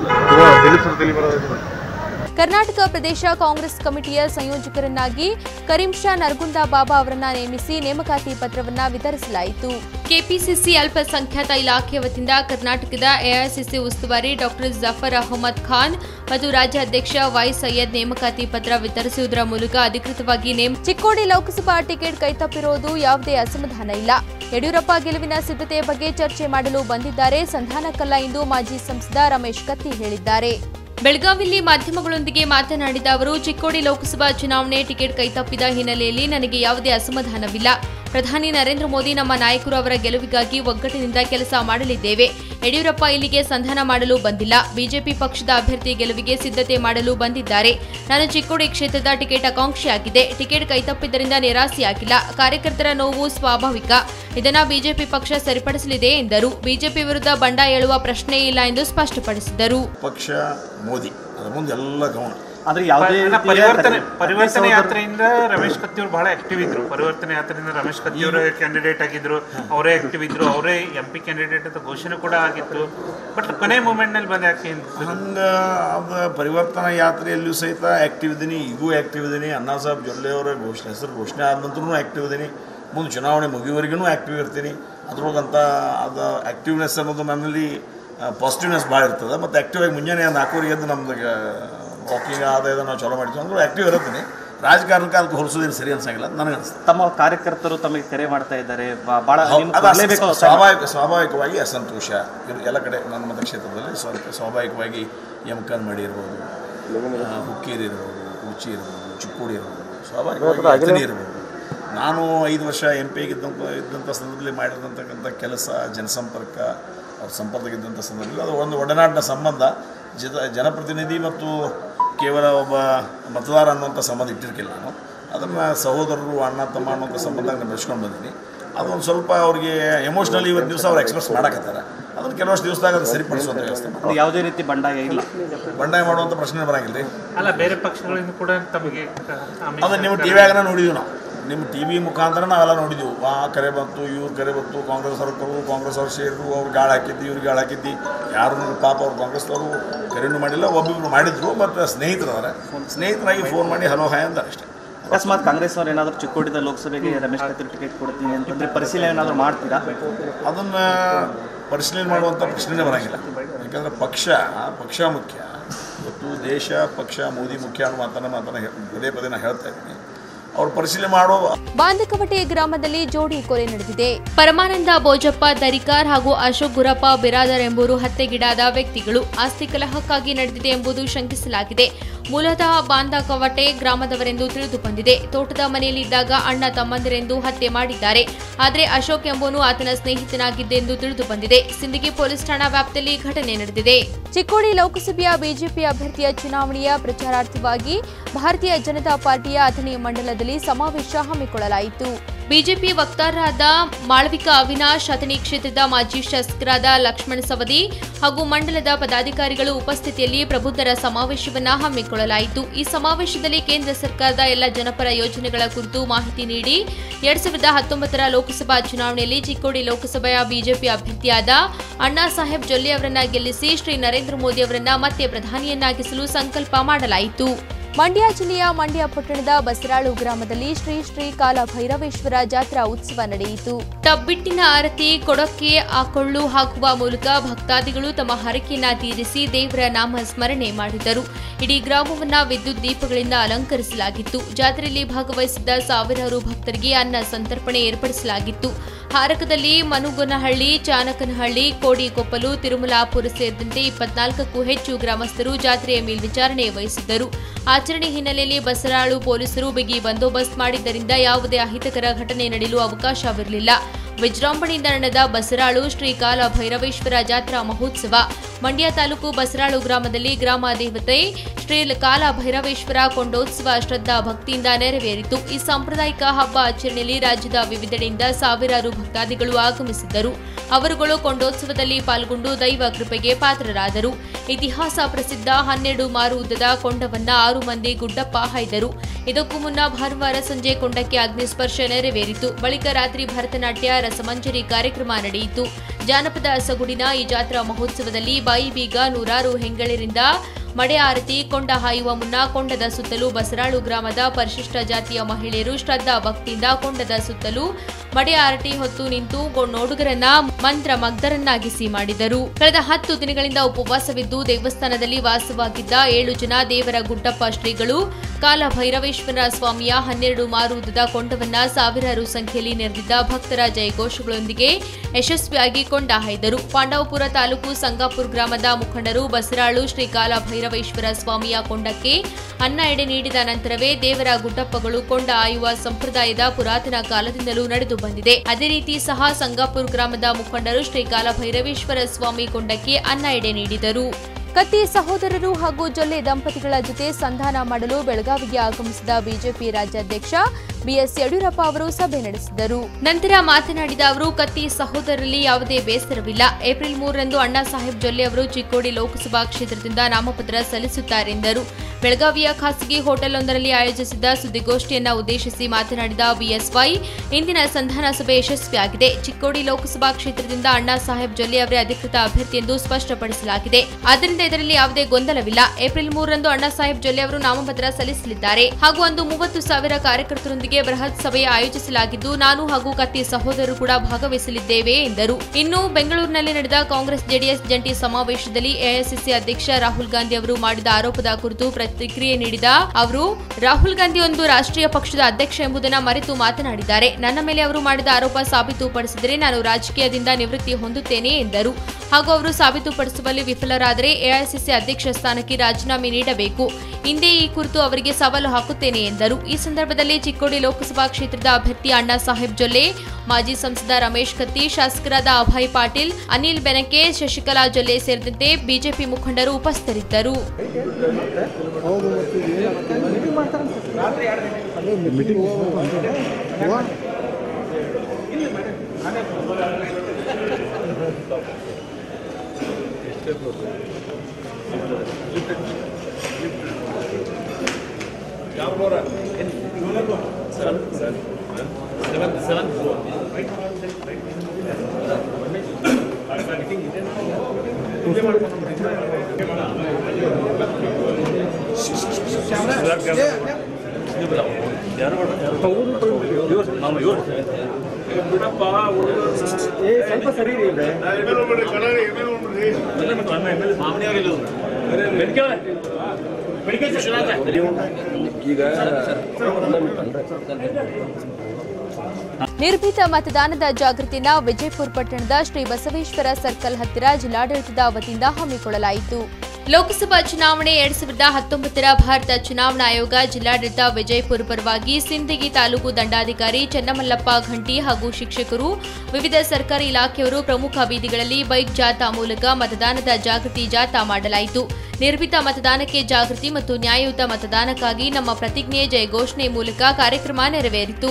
ತರುವಂಥದ್ದು ಕರ್ನಾಟಕ ಪ್ರದೇಶ ಕಾಂಗ್ರೆಸ್ ಕಮಿಟಿಯ ಸಂಯೋಜಕರನ್ನಾಗಿ ಕರೀಂ ಶಾ ನರ್ಗುಂದ ಬಾಬಾ ಅವರನ್ನ ನೇಮಿಸಿ ನೇಮಕಾತಿ ಪತ್ರವನ್ನ ವಿತರಿಸಲಾಯಿತು ಕೆಪಿಸಿಸಿ ಅಲ್ಪಸಂಖ್ಯಾತ ಇಲಾಖೆ ವತಿಯಿಂದ ಕರ್ನಾಟಕದ ಎಐಸಿಸಿ ಉಸ್ತುವಾರಿ ಡಾಕ್ಟರ್ ಜಫರ್ ಅಹಮದ್ ಖಾನ್ ಮತ್ತು ರಾಜ್ಯಾಧ್ಯಕ್ಷ ವೈ ಸೈಯದ್ ನೇಮಕಾತಿ ಪತ್ರ ವಿತರಿಸುವುದರ ಮೂಲಕ ಅಧಿಕೃತವಾಗಿ ನೇಮ ಚಿಕ್ಕೋಡಿ ಲೋಕಸಭಾ ಟಿಕೆಟ್ ಕೈತಪ್ಪಿರುವುದು ಯಾವುದೇ ಅಸಮಾಧಾನ ಇಲ್ಲ ಯಡಿಯೂರಪ್ಪ ಗೆಲುವಿನ ಸಿದ್ಧತೆ ಬಗ್ಗೆ ಚರ್ಚೆ ಮಾಡಲು ಬಂದಿದ್ದಾರೆ ಸಂಧಾನಕ್ಕಲ್ಲ ಎಂದು ಮಾಜಿ ಸಂಸದ ರಮೇಶ್ ಕತ್ತಿ ಹೇಳಿದ್ದಾರೆ ಬೆಳಗಾವಿಯಲ್ಲಿ ಮಾಧ್ಯಮಗಳೊಂದಿಗೆ ಮಾತನಾಡಿದ ಅವರು ಚಿಕ್ಕೋಡಿ ಲೋಕಸಭಾ ಚುನಾವಣೆ ಟಿಕೆಟ್ ಕೈತಪ್ಪಿದ ಹಿನ್ನೆಲೆಯಲ್ಲಿ ನನಗೆ ಯಾವುದೇ ಅಸಮಾಧಾನವಿಲ್ಲ ಪ್ರಧಾನಿ ನರೇಂದ್ರ ಮೋದಿ ನಮ್ಮ ನಾಯಕರು ಅವರ ಗೆಲುವಿಗಾಗಿ ಒಗ್ಗಟ್ಟಿನಿಂದ ಕೆಲಸ ಮಾಡಲಿದ್ದೇವೆ ಯಡಿಯೂರಪ್ಪ ಇಲ್ಲಿಗೆ ಸಂಧಾನ ಮಾಡಲು ಬಂದಿಲ್ಲ ಬಿಜೆಪಿ ಪಕ್ಷದ ಅಭ್ಯರ್ಥಿ ಗೆಲುವಿಗೆ ಸಿದ್ಧತೆ ಮಾಡಲು ಬಂದಿದ್ದಾರೆ ನಾನು ಚಿಕ್ಕೋಡಿ ಕ್ಷೇತ್ರದ ಟಿಕೆಟ್ ಆಕಾಂಕ್ಷಿಯಾಗಿದೆ ಟಿಕೆಟ್ ಕೈತಪ್ಪಿದ್ದರಿಂದ ನಿರಾಸೆಯಾಗಿಲ್ಲ ಕಾರ್ಯಕರ್ತರ ನೋವು ಸ್ವಾಭಾವಿಕ ಇದನ್ನ ಬಿಜೆಪಿ ಪಕ್ಷ ಸರಿಪಡಿಸಲಿದೆ ಎಂದರು ಬಿಜೆಪಿ ವಿರುದ್ಧ ಬಂಡಾಯ ಏಳುವ ಪ್ರಶ್ನೆ ಇಲ್ಲ ಎಂದು ಸ್ಪಷ್ಟಪಡಿಸಿದರು ಪಕ್ಷ ಮೋದಿ ಅದರ ಮುಂದೆ ಎಲ್ಲ ಗಮನ ಆದ್ರೆ ಯಾವುದೇ ಅಲ್ಲ, ರೀತಿಯ ಪರಿವರ್ತನೆ ಕರೆ- ಪರಿವರ್ತನೆ ಸಹೋದರ- ಯಾತ್ರೆಯಿಂದ ರಮೇಶ್ ಕತ್ತಿ ಅವರು ಬಹಳ ಆಕ್ಟಿವ್ ಇದ್ರು ಪರಿವರ್ತನೆ ಯಾತ್ರೆಯಿಂದ ರಮೇಶ್ ಕತ್ತಿ ಅವರೇ ಕ್ಯಾಂಡಿಡೇಟ್ ಆಗಿದ್ರು ಅವರೇ ಆಕ್ಟಿವ್ ಇದ್ರು ಅವರೇ ಎಂ ಪಿ ಕ್ಯಾಂಡಿಡೇಟ್ ಅಂತ ಘೋಷಣೆ ಕೂಡ ಆಗಿತ್ತು ಬಟ್ ಕೊನೆ ಮೂಮೆಂಟ್ ನಲ್ಲಿ ಬಂದ ಯಾಕೆ ಅಂತ ಹಂಗೆ ಅದು ಪರಿವರ್ತನಾ ಯಾತ್ರೆಯಲ್ಲೂ ಸಹಿತ ಆ್ಯಕ್ಟಿವ್ ಇದ್ದೀನಿ ಈಗೂ ಆ್ಯಕ್ಟಿವ್ ಇದ್ದೀನಿ ಅಣ್ಣಾ ಸಾಹೇಬ್ ಜೊಲ್ಲೆ ಅವರ ಘೋಷಣೆ ಹೆಸರು ಘೋಷಣೆ ಆದ ನಂತರೂ ಆ್ಯಕ್ಟಿವ್ ಇದ್ದೀನಿ ಮುಂದೆ ಚುನಾವಣೆ ಮುಗಿಯುವವರೆಗೂ ಆ್ಯಕ್ಟಿವ್ ಇರ್ತೀನಿ ಅದ್ರೊಳಗಂತ ಅದು ಆ್ಯಕ್ಟಿವ್ನೆಸ್ ಅನ್ನೋದು ನನ್ನಲ್ಲಿ ಪಾಸಿಟಿವ್ನೆಸ್ ಭಾಳ ಇರ್ತದೆ ಮತ್ತು ಆ್ಯಕ್ಟಿವ್ ಆಗಿ ಮುಂಜಾನೆ ನಾಲ್ಕೂವರೆಗೆ ಎದ್ದು ನಮ್ದು ವಾಕಿಂಗ್ ಆದ ಇದನ್ನು ನಾವು ಚಾಲೂ ಮಾಡ್ತೀವಿ ಅಂದ್ರೆ ಆ್ಯಕ್ಟಿವ್ ಇರ್ತೀನಿ ರಾಜಕಾರಣಕ್ಕೆ ಅದಕ್ಕೆ ಹೋಲಿಸೋದೇನು ಸರಿ ಅನ್ಸಂಗಿಲ್ಲ ನನಗೆ ಅನಿಸ್ತದೆ ತಮ್ಮ ಕಾರ್ಯಕರ್ತರು ತಮಗೆ ಕರೆ ಮಾಡ್ತಾ ಇದ್ದಾರೆ ಬ- ಬಹಳ ನಿಮ್ಗೆ ಅದು ಕೊಡ್ಲೇಬೇಕು ಅಸ- ಅವ್ರು. ಸ್ವಾಭಾವಿಕ ಸ್ವಾಭಾವಿಕವಾಗಿ ಅಸಂತೋಷ ಇರು ಎಲ್ಲ ಕಡೆ ನನ್ನ ಮತಕ್ಷೇತ್ರದಲ್ಲಿ ಸ್ವಲ್ಪ ಸ್ವಾಭಾವಿಕವಾಗಿ ಯಮಕನ್ ಮಡಿ ಇರ್ಬೋದು ಆ, ಹುಕ್ಕೇರಿ ಇರ್ಬೋದು ಉಚ್ಚಿ ಇರ್ಬೋದು ಚಿಕ್ಕೋಡಿ ಇರ್ಬೋದು ಸ್ವಾಭಾವಿಕವಾಗಿ ಅಥಣಿ ಇರ್ಬೋದು ನಾನು ಐದು ವರ್ಷ ಎಂ ಪಿ ಆಗಿದ್ದಂಥ ಇದ್ದಂಥ ಸಂದರ್ಭದಲ್ಲಿ ಮಾಡಿರ್ತಕ್ಕಂಥ ಕೆಲಸ ಜನಸಂಪರ್ಕ ಅವ್ರ ಸಂಪರ್ಕಕ್ಕಿದ್ದಂಥ ಸಂದರ್ಭದಲ್ಲಿ ಅದು ಒಂದು ಒಡನಾಡಿನ ಸಂಬಂಧ ಜನ ಜನಪ್ರತಿನಿಧಿ ಮತ್ತು ಕೇವಲ ಒಬ್ಬ ಮತದಾರ ಅನ್ನುವಂಥ ಸಂಬಂಧ ಇಟ್ಟಿರ್ಕಿಲ್ಲ ನಾನು ಅದನ್ನು ಸಹೋದರರು ಅಣ್ಣ ತಮ್ಮ ಅನ್ನುವಂಥ ಸಂಬಂಧ ನಾನು ಬೆಳೆಸ್ಕೊಂಡು ಬಂದೀನಿ ಅದೊಂದು ಸ್ವಲ್ಪ ಅವ್ರಿಗೆ ಎಮೋಷ್ನಲಿ ಇವತ್ತು ದಿವಸ ಅವ್ರು ಎಕ್ಸ್ಪ್ರೆಸ್ ಮಾಡಕತ್ತಾರೆ ಅದನ್ನು ಕೆಲವಷ್ಟು ದಿವಸದಾಗ ಅದು ಸರಿಪಡಿಸುವಂಥ ವ್ಯವಸ್ಥೆ ಮಾಡಿ ಅದು ಯಾವುದೇ ರೀತಿ ಬಂಡಾಯ ಇಲ್ಲ ಬಂಡಾಯ ಮಾಡುವಂಥ ಪ್ರಶ್ನೆ ಬರಂಗಿಲ್ಲ ರೀ ಅಲ್ಲ ಬೇರೆ ಪಕ್ಷಗಳಿಂದ ಕೂಡ ತಮಗೆ ಕ- ಅಮಿತ್ ಅದನ್ನು ನಿಮ್ಮ ಟಿ ವಿಯಾಗನ ನೋಡಿದ್ವಿ ನಾವು ನಿಮ್ಮ ಟಿ ವಿ ಮುಖಾಂತರ ನಾವೆಲ್ಲ ನೋಡಿದ್ವಿ ಆ ಕರೆ ಬಂತು ಇವ್ರು ಕರೆ ಬಂತು ಕಾಂಗ್ರೆಸ್ ಅವ್ರು ಕರು ಕಾಂಗ್ರೆಸ್ ಅವ್ರು ಸೇರಿದ್ರು ಅವ್ರು ಗಾಳ ಹಾಕಿದ್ದು ಇವ್ರಿಗೆ ಗಾಳ ಹಾಕಿದ್ದು ಯಾರು ಪಾಪ ಅವ್ರು ಕಾಂಗ್ರೆಸ್ನವರು ಕರೆನೂ ಮಾಡಿಲ್ಲ ಒಬ್ಬೊಬ್ರು ಮಾಡಿದ್ರು ಮತ್ತು ಸ್ನೇಹಿತರು ಅದಾರೆ ಸ್ನೇಹಿತರಾಗಿ ಫೋನ್ ಮಾಡಿ ಹಲೋ ಹಾಯ್ ಅಂತಾರೆ ಅಷ್ಟೇ ಅಕಸ್ಮಾತ್ ಕಾಂಗ್ರೆಸ್ ಅವ್ರು ಏನಾದರೂ ಚಿಕ್ಕೋಡಿದ ಲೋಕಸಭೆಗೆ ರಮೇಶ್ ಕತ್ತಿ ಟಿಕೆಟ್ ಕೊಡ್ತೀನಿ ಅಂತಂದ್ರೆ ಪರಿಶೀಲನೆ ಏನಾದರೂ ಮಾಡ್ತೀರಾ ಅದನ್ನು ಪರಿಶೀಲನೆ ಮಾಡುವಂಥ ಪ್ರಶ್ನೆನೇ ಬರೋಂಗಿಲ್ಲ ಯಾಕಂದರೆ ಪಕ್ಷ ಪಕ್ಷ ಮುಖ್ಯ ಇವತ್ತು ದೇಶ ಪಕ್ಷ ಮೋದಿ ಮುಖ್ಯ ಅನ್ನೋ ಮಾತನ್ನು ಮಾತನ್ನು ಹೇ- ಪದೇ ಪದೇ ನಾನು ಹೇಳ್ತಾ ಇದ್ದೀನಿ ಅವ್ರು ಪರಿಶೀಲನೆ ಮಾಡೋ ಬಾಂದಕವಟೆ ಗ್ರಾಮದಲ್ಲಿ ಜೋಡಿ ಕೊಲೆ ನಡೆದಿದೆ ಪರಮಾನಂದ ಬೋಜಪ್ಪ ದರಿಕಾರ್ ಹಾಗೂ ಅಶೋಕ್ ಗುರಪ್ಪ ಬಿರಾದರ್ ಎಂಬುವರು ಹತ್ಯೆಗೀಡಾದ ವ್ಯಕ್ತಿಗಳು ಆಸ್ತಿ ಕಲಹಕ್ಕಾಗಿ ನಡೆದಿದೆ ಎಂಬುದು ಶಂಕಿಸಲಾಗಿದೆ ಮೂಲತಃ ಬಾಂದಕವಟೆ ಗ್ರಾಮದವರೆಂದು ತಿಳಿದು ಬಂದಿದೆ ತೋಟದ ಮನೆಯಲ್ಲಿದ್ದಾಗ ಅಣ್ಣ ತಮ್ಮಂದಿರೆಂದು ಹತ್ಯೆ ಮಾಡಿದ್ದಾರೆ ಆದರೆ ಅಶೋಕ್ ಎಂಬುವನು ಆತನ ಸ್ನೇಹಿತನಾಗಿದ್ದೆಂದು ತಿಳಿದು ಬಂದಿದೆ ಸಿಂದಗಿ ಪೊಲೀಸ್ ಠಾಣಾ ವ್ಯಾಪ್ತಿಯಲ್ಲಿ ಘಟನೆ ನಡೆದಿದೆ ಚಿಕ್ಕೋಡಿ ಲೋಕಸಭೆಯ ಬಿಜೆಪಿ ಅಭ್ಯರ್ಥಿಯ ಚುನಾವಣೆಯ ಪ್ರಚಾರಾರ್ಥವಾಗಿ ಭಾರತೀಯ ಜನತಾ ಪಾರ್ಟಿಯ ಅಥಣಿ ಮಂಡಲದಲ್ಲಿ ಸಮಾವೇಶ ಹಮ್ಮಿಕೊಳ್ಳಲಾಯಿತು ಬಿಜೆಪಿ ವಕ್ತಾರರಾದ ಮಾಳವಿಕಾ ಅವಿನಾಶ್ ಅಥಣಿ ಕ್ಷೇತ್ರದ ಮಾಜಿ ಶಾಸಕರಾದ ಲಕ್ಷ್ಮಣ ಸವದಿ ಹಾಗೂ ಮಂಡಲದ ಪದಾಧಿಕಾರಿಗಳು ಉಪಸ್ಥಿತಿಯಲ್ಲಿ ಪ್ರಬುದ್ಧರ ಸಮಾವೇಶವನ್ನ ಹಮ್ಮಿಕೊಳ್ಳಲಾಯಿತು ಈ ಸಮಾವೇಶದಲ್ಲಿ ಕೇಂದ್ರ ಸರ್ಕಾರದ ಎಲ್ಲ ಜನಪರ ಯೋಜನೆಗಳ ಕುರಿತು ಮಾಹಿತಿ ನೀಡಿ ಎರಡ್ ಸಾವಿರದ ಹತ್ತೊಂಬತ್ತರ ಲೋಕಸಭಾ ಚುನಾವಣೆಯಲ್ಲಿ ಚಿಕ್ಕೋಡಿ ಲೋಕಸಭೆಯ ಬಿಜೆಪಿ ಅಭ್ಯರ್ಥಿಯಾದ ಅಣ್ಣಾ ಸಾಹೇಬ್ ಜೊಲ್ಲೆ ಅವರನ್ನ ಗೆಲ್ಲಿಸಿ ಶ್ರೀ ನರೇಂದ್ರ ಮೋದಿ ಅವರನ್ನ ಮತ್ತೆ ಪ್ರಧಾನಿಯನ್ನಾಗಿಸಲು ಸಂಕಲ್ಪ ಮಾಡಲಾಯಿತು ಮಂಡ್ಯ ಜಿಲ್ಲೆಯ ಮಂಡ್ಯ ಪಟ್ಟಣದ ಬಸರಾಳು ಗ್ರಾಮದಲ್ಲಿ ಶ್ರೀ ಶ್ರೀ ಕಾಲ ಭೈರವೇಶ್ವರ ಜಾತ್ರಾ ಉತ್ಸವ ನಡೆಯಿತು ತಬ್ಬಿಟ್ಟಿನ ಆರತಿ ಕೊಡಕ್ಕೆ ಆ ಕೊಳ್ಳು ಹಾಕುವ ಮೂಲಕ ಭಕ್ತಾದಿಗಳು ತಮ್ಮ ಹರಕೆಯನ್ನ ತೀರಿಸಿ ದೇವರ ನಾಮ ಸ್ಮರಣೆ ಮಾಡಿದರು ಇಡೀ ಗ್ರಾಮವನ್ನ ವಿದ್ಯುತ್ ದೀಪಗಳಿಂದ ಅಲಂಕರಿಸಲಾಗಿತ್ತು ಜಾತ್ರೆಯಲ್ಲಿ ಭಾಗವಹಿಸಿದ್ದ ಸಾವಿರಾರು ಭಕ್ತರಿಗೆ ಅನ್ನ ಸಂತರ್ಪಣೆ ಏರ್ಪಡಿಸಲಾಗಿತ್ತು ಹಾರಕದಲ್ಲಿ ಮನುಗೊನಹಳ್ಳಿ ಚಾನಕನಹಳ್ಳಿ ಕೋಡಿಕೊಪ್ಪಲು ತಿರುಮಲಾಪುರ ಸೇರಿದಂತೆ ಇಪ್ಪತ್ನಾಲ್ಕಕ್ಕೂ ಹೆಚ್ಚು ಗ್ರಾಮಸ್ಥರು ಜಾತ್ರೆಯ ಮೇಲ್ವಿಚಾರಣೆ ವಹಿಸಿದ್ದರು ಆಚರಣೆ ಹಿನ್ನೆಲೆಯಲ್ಲಿ ಬಸರಾಳು ಪೊಲೀಸರು ಬಿಗಿ ಬಂದೋಬಸ್ತ್ ಮಾಡಿದ್ದರಿಂದ ಯಾವುದೇ ಅಹಿತಕರ ಘಟನೆ ನಡೆಯಲು ಅವಕಾಶವಿರಲಿಲ್ಲ ವಿಜೃಂಭಣೆಯಿಂದ ನಡೆದ ಬಸರಾಳು ಶ್ರೀಕಾಲ ಭೈರವೇಶ್ವರ ಜಾತ್ರಾ ಮಹೋತ್ಸವ ಮಂಡ್ಯ ತಾಲೂಕು ಬಸರಾಳು ಗ್ರಾಮದಲ್ಲಿ ಗ್ರಾಮ ದೇವತೆ ಶ್ರೀ ಕಾಲ ಭೈರವೇಶ್ವರ ಕೊಂಡೋತ್ಸವ ಶ್ರದ್ಧಾ ಭಕ್ತಿಯಿಂದ ನೆರವೇರಿತು ಈ ಸಾಂಪ್ರದಾಯಿಕ ಹಬ್ಬ ಆಚರಣೆಯಲ್ಲಿ ರಾಜ್ಯದ ವಿವಿಧೆಡೆಯಿಂದ ಸಾವಿರಾರು ಭಕ್ತಾದಿಗಳು ಆಗಮಿಸಿದ್ದರು ಅವರುಗಳು ಕೊಂಡೋತ್ಸವದಲ್ಲಿ ಪಾಲ್ಗೊಂಡು ದೈವ ಕೃಪೆಗೆ ಪಾತ್ರರಾದರು ಇತಿಹಾಸ ಪ್ರಸಿದ್ಧ ಹನ್ನೆರಡು ಮಾರು ಉದ್ದದ ಕೊಂಡವನ್ನ ಆರು ಮಂದಿ ಗುಡ್ಡಪ್ಪ ಹಾಯ್ದರು ಇದಕ್ಕೂ ಮುನ್ನ ಭಾನುವಾರ ಸಂಜೆ ಕೊಂಡಕ್ಕೆ ಅಗ್ನಿಸ್ಪರ್ಶ ನೆರವೇರಿತು ಬಳಿಕ ರಾತ್ರಿ ಭರತನಾಟ್ಯ ರಸಮಂಜರಿ ಕಾರ್ಯಕ್ರಮ ನಡೆಯಿತು ಜಾನಪದ ಸಗುಡಿನ ಈ ಜಾತ್ರಾ ಮಹೋತ್ಸವದಲ್ಲಿ ಬಾಯಿ ಬೀಗ ನೂರಾರು ಹೆಂಗಳಿರಿಂದ ಮಡೆ ಆರತಿ ಕೊಂಡ ಹಾಯುವ ಮುನ್ನ ಕೊಂಡದ ಸುತ್ತಲೂ ಬಸರಾಳು ಗ್ರಾಮದ ಪರಿಶಿಷ್ಟ ಜಾತಿಯ ಮಹಿಳೆಯರು ಶ್ರದ್ಧಾ ಭಕ್ತಿಯಿಂದ ಕೊಂಡದ ಸುತ್ತಲೂ ಮಡೆ ಆರತಿ ಹೊತ್ತು ನಿಂತು ಗೊ- ನೋಡುಗರನ್ನ ಮಂತ್ರ ಮಗ್ಧರನ್ನಾಗಿಸಿ ಮಾಡಿದರು ಕಳೆದ ಹತ್ತು ದಿನಗಳಿಂದ ಉಪವಾಸವಿದ್ದು ದೇವಸ್ಥಾನದಲ್ಲಿ ವಾಸವಾಗಿದ್ದ ಏಳು ಜನ ದೇವರ ಗುಡ್ಡಪ್ಪ ಶ್ರೀಗಳು ಕಾಲ ಭೈರವೇಶ್ವರ ಸ್ವಾಮಿಯ ಹನ್ನೆರಡು ಮಾರುದದ ಕೊಂಡವನ್ನ ಸಾವಿರಾರು ಸಂಖ್ಯೆಯಲ್ಲಿ ನೆರೆದಿದ್ದ ಭಕ್ತರ ಜಯಘೋಷಗಳೊಂದಿಗೆ ಯಶಸ್ವಿಯಾಗಿ ಕೊಂಡ ಹಾಯ್ದರು ಪಾಂಡವಪುರ ತಾಲೂಕು ಸಂಗಾಪುರ ಗ್ರಾಮದ ಮುಖಂಡರು ಬಸರಾಳು ಶ್ರೀಕಾಲ ಭೈರವೇಶ್ವರ ಸ್ವಾಮಿಯ ಕೊಂಡಕ್ಕೆ ಅನ್ನ ಎಡೆ ನೀಡಿದ ನಂತರವೇ ದೇವರ ಗುಡ್ಡಪ್ಪಗಳು ಕೊಂಡ ಆಯುವ ಸಂಪ್ರದಾಯದ ಪುರಾತನ ಕಾಲದಿಂದಲೂ ನಡೆದು ಬಂದಿದೆ ಅದೇ ರೀತಿ ಸಹ ಸಂಗಾಪುರ ಗ್ರಾಮದ ಮುಖಂಡರು ಶ್ರೀಕಾಲ ಭೈರವೇಶ್ವರ ಸ್ವಾಮಿ ಕೊಂಡಕ್ಕೆ ಅನ್ನ ಎಡೆ ನೀಡಿದರು ಕತ್ತಿ ಸಹೋದರರು ಹಾಗೂ ಜೊಲ್ಲೆ ದಂಪತಿಗಳ ಜೊತೆ ಸಂಧಾನ ಮಾಡಲು ಬೆಳಗಾವಿಗೆ ಆಗಮಿಸಿದ ಬಿಜೆಪಿ ರಾಜ್ಯಾಧ್ಯಕ್ಷ ಬಿಎಸ್ ಯಡಿಯೂರಪ್ಪ ಅವರು ಸಭೆ ನಡೆಸಿದರು ನಂತರ ಮಾತನಾಡಿದ ಅವರು ಕತ್ತಿ ಸಹೋದರರಲ್ಲಿ ಯಾವುದೇ ಬೇಸರವಿಲ್ಲ ಏಪ್ರಿಲ್ ಮೂರರಂದು ಅಣ್ಣಾ ಸಾಹೇಬ್ ಜೊಲ್ಲೆ ಅವರು ಚಿಕ್ಕೋಡಿ ಲೋಕಸಭಾ ಕ್ಷೇತ್ರದಿಂದ ನಾಮಪತ್ರ ಸಲ್ಲಿಸುತ್ತಾರೆಂದರು ಬೆಳಗಾವಿಯ ಖಾಸಗಿ ಹೋಟೆಲ್ವೊಂದರಲ್ಲಿ ಆಯೋಜಿಸಿದ್ದ ಸುದ್ದಿಗೋಷ್ಠಿಯನ್ನ ಉದ್ದೇಶಿಸಿ ಮಾತನಾಡಿದ ಬಿಎಸ್ವೈ ಇಂದಿನ ಸಂಧಾನ ಸಭೆ ಯಶಸ್ವಿಯಾಗಿದೆ ಚಿಕ್ಕೋಡಿ ಲೋಕಸಭಾ ಕ್ಷೇತ್ರದಿಂದ ಅಣ್ಣಾ ಸಾಹೇಬ್ ಜೊಲ್ಲೆ ಅವರೇ ಅಧಿಕೃತ ಅಭ್ಯರ್ಥಿ ಎಂದು ಸ್ಪಷ್ಟಪಡಿಸಲಾಗಿದೆ ಆದ್ದರಿಂದ ಇದರಲ್ಲಿ ಯಾವುದೇ ಗೊಂದಲವಿಲ್ಲ ಏಪ್ರಿಲ್ ಮೂರರಂದು ಅಣ್ಣಾ ಸಾಹೇಬ್ ಜೊಲ್ಲೆ ಅವರು ನಾಮಪತ್ರ ಸಲ್ಲಿಸಲಿದ್ದಾರೆ ಹಾಗೂ ಅಂದು ಮೂವತ್ತು ಸಾವಿರ ಕಾರ್ಯಕರ್ತರೊಂದಿಗೆ ಬೃಹತ್ ಸಭೆ ಆಯೋಜಿಸಲಾಗಿದ್ದು ನಾನು ಹಾಗೂ ಕತ್ತಿ ಸಹೋದರರು ಕೂಡ ಭಾಗವಹಿಸಲಿದ್ದೇವೆ ಎಂದರು ಇನ್ನು ಬೆಂಗಳೂರಿನಲ್ಲಿ ನಡೆದ ಕಾಂಗ್ರೆಸ್ ಜೆಡಿಎಸ್ ಜಂಟಿ ಸಮಾವೇಶದಲ್ಲಿ ಎಐಸಿಸಿ ಅಧ್ಯಕ್ಷ ರಾಹುಲ್ ಗಾಂಧಿ ಅವರು ಮಾಡಿದ ಆರೋಪದ ಕುರಿತು ಪ್ರತಿಕ್ರಿಯೆ ನೀಡಿದ ಅವರು ರಾಹುಲ್ ಗಾಂಧಿ ಒಂದು ರಾಷ್ಟ್ರೀಯ ಪಕ್ಷದ ಅಧ್ಯಕ್ಷ ಎಂಬುದನ್ನು ಮರೆತು ಮಾತನಾಡಿದ್ದಾರೆ ನನ್ನ ಮೇಲೆ ಅವರು ಮಾಡಿದ ಆರೋಪ ಸಾಬೀತುಪಡಿಸಿದರೆ ನಾನು ರಾಜಕೀಯದಿಂದ ನಿವೃತ್ತಿ ಹೊಂದುತ್ತೇನೆ ಎಂದರು ಹಾಗೂ ಅವರು ಸಾಬೀತುಪಡಿಸುವಲ್ಲಿ ವಿಫಲರಾದರೆ ಎಐಸಿಸಿ ಅಧ್ಯಕ್ಷ ಸ್ಥಾನಕ್ಕೆ ರಾಜೀನಾಮೆ ನೀಡಬೇಕು ಹಿಂದೆ ಈ ಕುರಿತು ಅವರಿಗೆ ಸವಾಲು ಹಾಕುತ್ತೇನೆ ಎಂದರು ಈ ಸಂದರ್ಭದಲ್ಲಿ ಚಿಕ್ಕೋಡಿ ಲೋಕಸಭಾ ಕ್ಷೇತ್ರದ ಅಭ್ಯರ್ಥಿ ಅಣ್ಣಾ ಸಾಹೇಬ್ ಜೊಲ್ಲೆ ಮಾಜಿ ಸಂಸದ ರಮೇಶ್ ಕತ್ತಿ ಶಾಸಕರಾದ ಅಭಯ್ ಪಾಟೀಲ್ ಅನಿಲ್ ಬೆನಕೆ ಶಶಿಕಲಾ ಜೊಲ್ಲೆ ಸೇರಿದಂತೆ ಬಿಜೆಪಿ ಮುಖಂಡರು ಉಪಸ್ಥಿತರಿದ್ದರು ನಿರ್ಭೀತ ಮತದಾನದ ಜಾಗೃತಿನ ವಿಜಯಪುರ ಪಟ್ಟಣದ ಶ್ರೀ ಬಸವೇಶ್ವರ ಸರ್ಕಲ್ ಹತ್ತಿರ ಜಿಲ್ಲಾಡಳಿತದ ವತಿಯಿಂದ ಹಮ್ಮಿಕೊಳ್ಳಲಾಯಿತು ಲೋಕಸಭಾ ಚುನಾವಣೆ ಎರಡ್ ಸಾವಿರದ ಹತ್ತೊಂಬತ್ತರ ಭಾರತ ಚುನಾವಣಾ ಆಯೋಗ ಜಿಲ್ಲಾಡಳಿತ ವಿಜಯಪುರ ಪರವಾಗಿ ಸಿಂದಗಿ ತಾಲೂಕು ದಂಡಾಧಿಕಾರಿ ಚನ್ನಮಲ್ಲಪ್ಪ ಘಂಟಿ ಹಾಗೂ ಶಿಕ್ಷಕರು ವಿವಿಧ ಸರ್ಕಾರಿ ಇಲಾಖೆಯವರು ಪ್ರಮುಖ ಬೀದಿಗಳಲ್ಲಿ ಬೈಕ್ ಜಾಥಾ ಮೂಲಕ ಮತದಾನದ ಜಾಗೃತಿ ಜಾಥಾ ಮಾಡಲಾಯಿತು ನಿರ್ಭೀತ ಮತದಾನಕ್ಕೆ ಜಾಗೃತಿ ಮತ್ತು ನ್ಯಾಯಯುತ ಮತದಾನಕ್ಕಾಗಿ ನಮ್ಮ ಪ್ರತಿಜ್ಞೆ ಜಯ ಘೋಷಣೆ ಮೂಲಕ ಕಾರ್ಯಕ್ರಮ ನೆರವೇರಿತು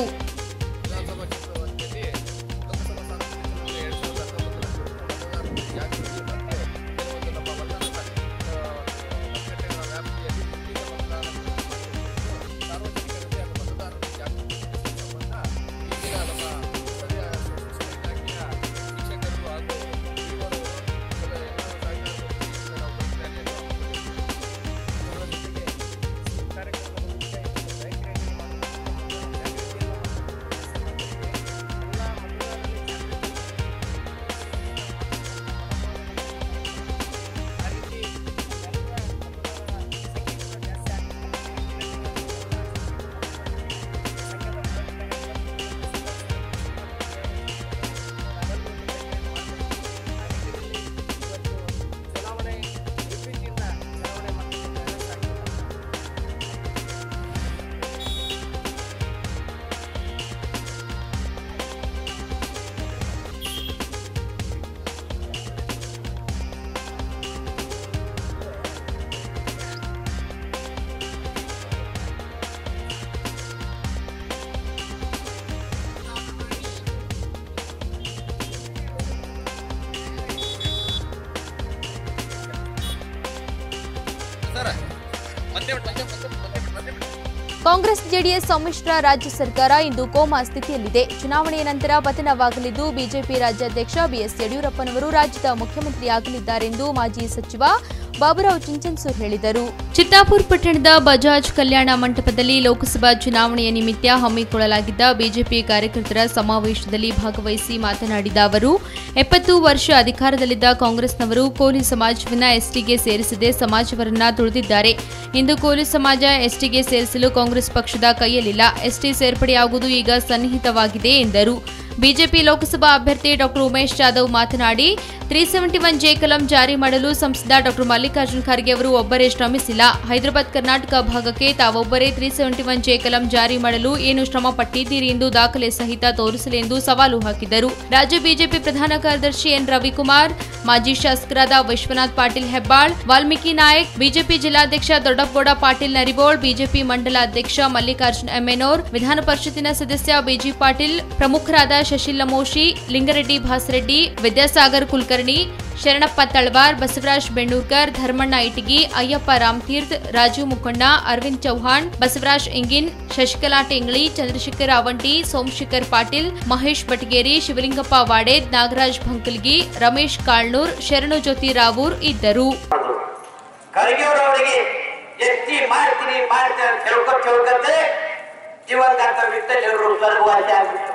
ಕಾಂಗ್ರೆಸ್ ಜೆಡಿಎಸ್ ಸಮ್ಮಿಶ್ರ ರಾಜ್ಯ ಸರ್ಕಾರ ಇಂದು ಕೋಮಾ ಸ್ಥಿತಿಯಲ್ಲಿದೆ ಚುನಾವಣೆಯ ನಂತರ ಪತನವಾಗಲಿದ್ದು ಬಿಜೆಪಿ ರಾಜ್ಯಾಧ್ಯಕ್ಷ ಬಿಎಸ್ ಯಡಿಯೂರಪ್ಪನವರು ರಾಜ್ಯದ ಮುಖ್ಯಮಂತ್ರಿಯಾಗಲಿದ್ದಾರೆಂದು ಮಾಜಿ ಸಚಿವ ಬಾಬುರಾವ್ ಚಿಂಚನ್ಸೂರ್ ಹೇಳಿದರು ಚಿತ್ತಾಪುರ್ ಪಟ್ಟಣದ ಬಜಾಜ್ ಕಲ್ಯಾಣ ಮಂಟಪದಲ್ಲಿ ಲೋಕಸಭಾ ಚುನಾವಣೆಯ ನಿಮಿತ್ತ ಹಮ್ಮಿಕೊಳ್ಳಲಾಗಿದ್ದ ಬಿಜೆಪಿ ಕಾರ್ಯಕರ್ತರ ಸಮಾವೇಶದಲ್ಲಿ ಭಾಗವಹಿಸಿ ಮಾತನಾಡಿದ ಅವರು ಎಪ್ಪತ್ತು ವರ್ಷ ಅಧಿಕಾರದಲ್ಲಿದ್ದ ಕಾಂಗ್ರೆಸ್ನವರು ಕೋಲಿ ಸಮಾಜವನ್ನ ಎಸ್ಟಿಗೆ ಸೇರಿಸದೆ ಸಮಾಜವರನ್ನ ತುಳಿದಿದ್ದಾರೆ ಇಂದು ಕೋಲಿ ಸಮಾಜ ಎಸ್ಟಿಗೆ ಸೇರಿಸಲು ಕಾಂಗ್ರೆಸ್ ಪಕ್ಷದ ಕೈಯಲ್ಲಿಲ್ಲ ಎಸ್ಟಿ ಸೇರ್ಪಡೆಯಾಗುವುದು ಈಗ ಸನ್ನಿಹಿತವಾಗಿದೆ ಎಂದರು ಬಿಜೆಪಿ ಲೋಕಸಭಾ ಅಭ್ಯರ್ಥಿ ಡಾಕ್ಟರ್ ಉಮೇಶ್ ಜಾಧವ್ ಮಾತನಾಡಿ ತ್ರೀ ಸೆವೆಂಟಿ ಒನ್ ಜೆ ಕಲಂ ಜಾರಿ ಮಾಡಲು ಸಂಸದ ಡಾಕ್ಟರ್ ಮಲ್ಲಿಕಾರ್ಜುನ್ ಖರ್ಗೆ ಅವರು ಒಬ್ಬರೇ ಶ್ರಮಿಸಿಲ್ಲ ಹೈದರಾಬಾದ್ ಕರ್ನಾಟಕ ಭಾಗಕ್ಕೆ ತಾವೊಬ್ಬರೇ ತ್ರೀ ಸೆವೆಂಟಿ ಒನ್ ಜೆ ಕಲಂ ಜಾರಿ ಮಾಡಲು ಏನು ಶ್ರಮ ಪಟ್ಟಿದ್ದೀರಿ ಎಂದು ದಾಖಲೆ ಸಹಿತ ತೋರಿಸಲಿ ಎಂದು ಸವಾಲು ಹಾಕಿದರು ರಾಜ್ಯ ಬಿಜೆಪಿ ಪ್ರಧಾನ ಕಾರ್ಯದರ್ಶಿ ಎನ್ ರವಿಕುಮಾರ್ ಮಾಜಿ ಶಾಸಕರಾದ ವಿಶ್ವನಾಥ್ ಪಾಟೀಲ್ ಹೆಬ್ಬಾಳ್ ವಾಲ್ಮೀಕಿ ನಾಯಕ್ ಬಿಜೆಪಿ ಜಿಲ್ಲಾಧ್ಯಕ್ಷ ದೊಡ್ಡಪ್ಪಗೌಡ ಪಾಟೀಲ್ ನರಿಬೋಳ್ ಬಿಜೆಪಿ ಮಂಡಲ ಅಧ್ಯಕ್ಷ ಮಲ್ಲಿಕಾರ್ಜುನ್ ಎಮ್ಮೆನೋರ್ ವಿಧಾನ ಪರಿಷತ್ತಿನ ಸದಸ್ಯ ಬಿಜಿ ಪಾಟೀಲ್ ಪ್ರಮುಖರಾದ ಶಶಿಲ್ ಲಮೋಶಿ ಲಿಂಗರೆಡ್ಡಿ ಭಾಸರೆಡ್ಡಿ ವಿದ್ಯಾಸಾಗರ್ ಕುಲಕರ್ಣಿ ಶರಣಪ್ಪ ತಳವಾರ್ ಬಸವರಾಜ್ ಬೆಣ್ಣೂರ್ಕರ್ ಧರ್ಮಣ್ಣ ಇಟಗಿ ಅಯ್ಯಪ್ಪ ರಾಮತೀರ್ಥ ರಾಜು ಮುಖಂಡ ಅರವಿಂದ್ ಚೌಹಾಣ್ ಬಸವರಾಜ್ ಇಂಗಿನ್ ಶಶಿಕಲಾ ಟೆಂಗ್ಳಿ ಚಂದ್ರಶೇಖರ್ ಅವಂಟಿ ಸೋಮಶೇಖರ್ ಪಾಟೀಲ್ ಮಹೇಶ್ ಬಟಗೇರಿ ಶಿವಲಿಂಗಪ್ಪ ವಾಡೇದ್ ನಾಗರಾಜ್ ಭಂಕಲ್ಗಿ ರಮೇಶ್ ಕಾಳ್ನೂರ್ ಶರಣು ಜ್ಯೋತಿ ರಾವೂರ್ ಇದ್ದರು ಖರ್ಗೆಯವರವರಿಗೆ ಎತ್ತಿ ಮಾಡ್ತೀನಿ ಮಾಡ್ತೀನಿ ಅಂತ ಹೇಳ್ಕೊತ ಹೇಳ್ಕೊತೆ ಜೀವನದಾತ ವಿಠಲರು ಸ್ವರ್ಗವಾಸಿ ಆಗ್ಬಿಟ್ರು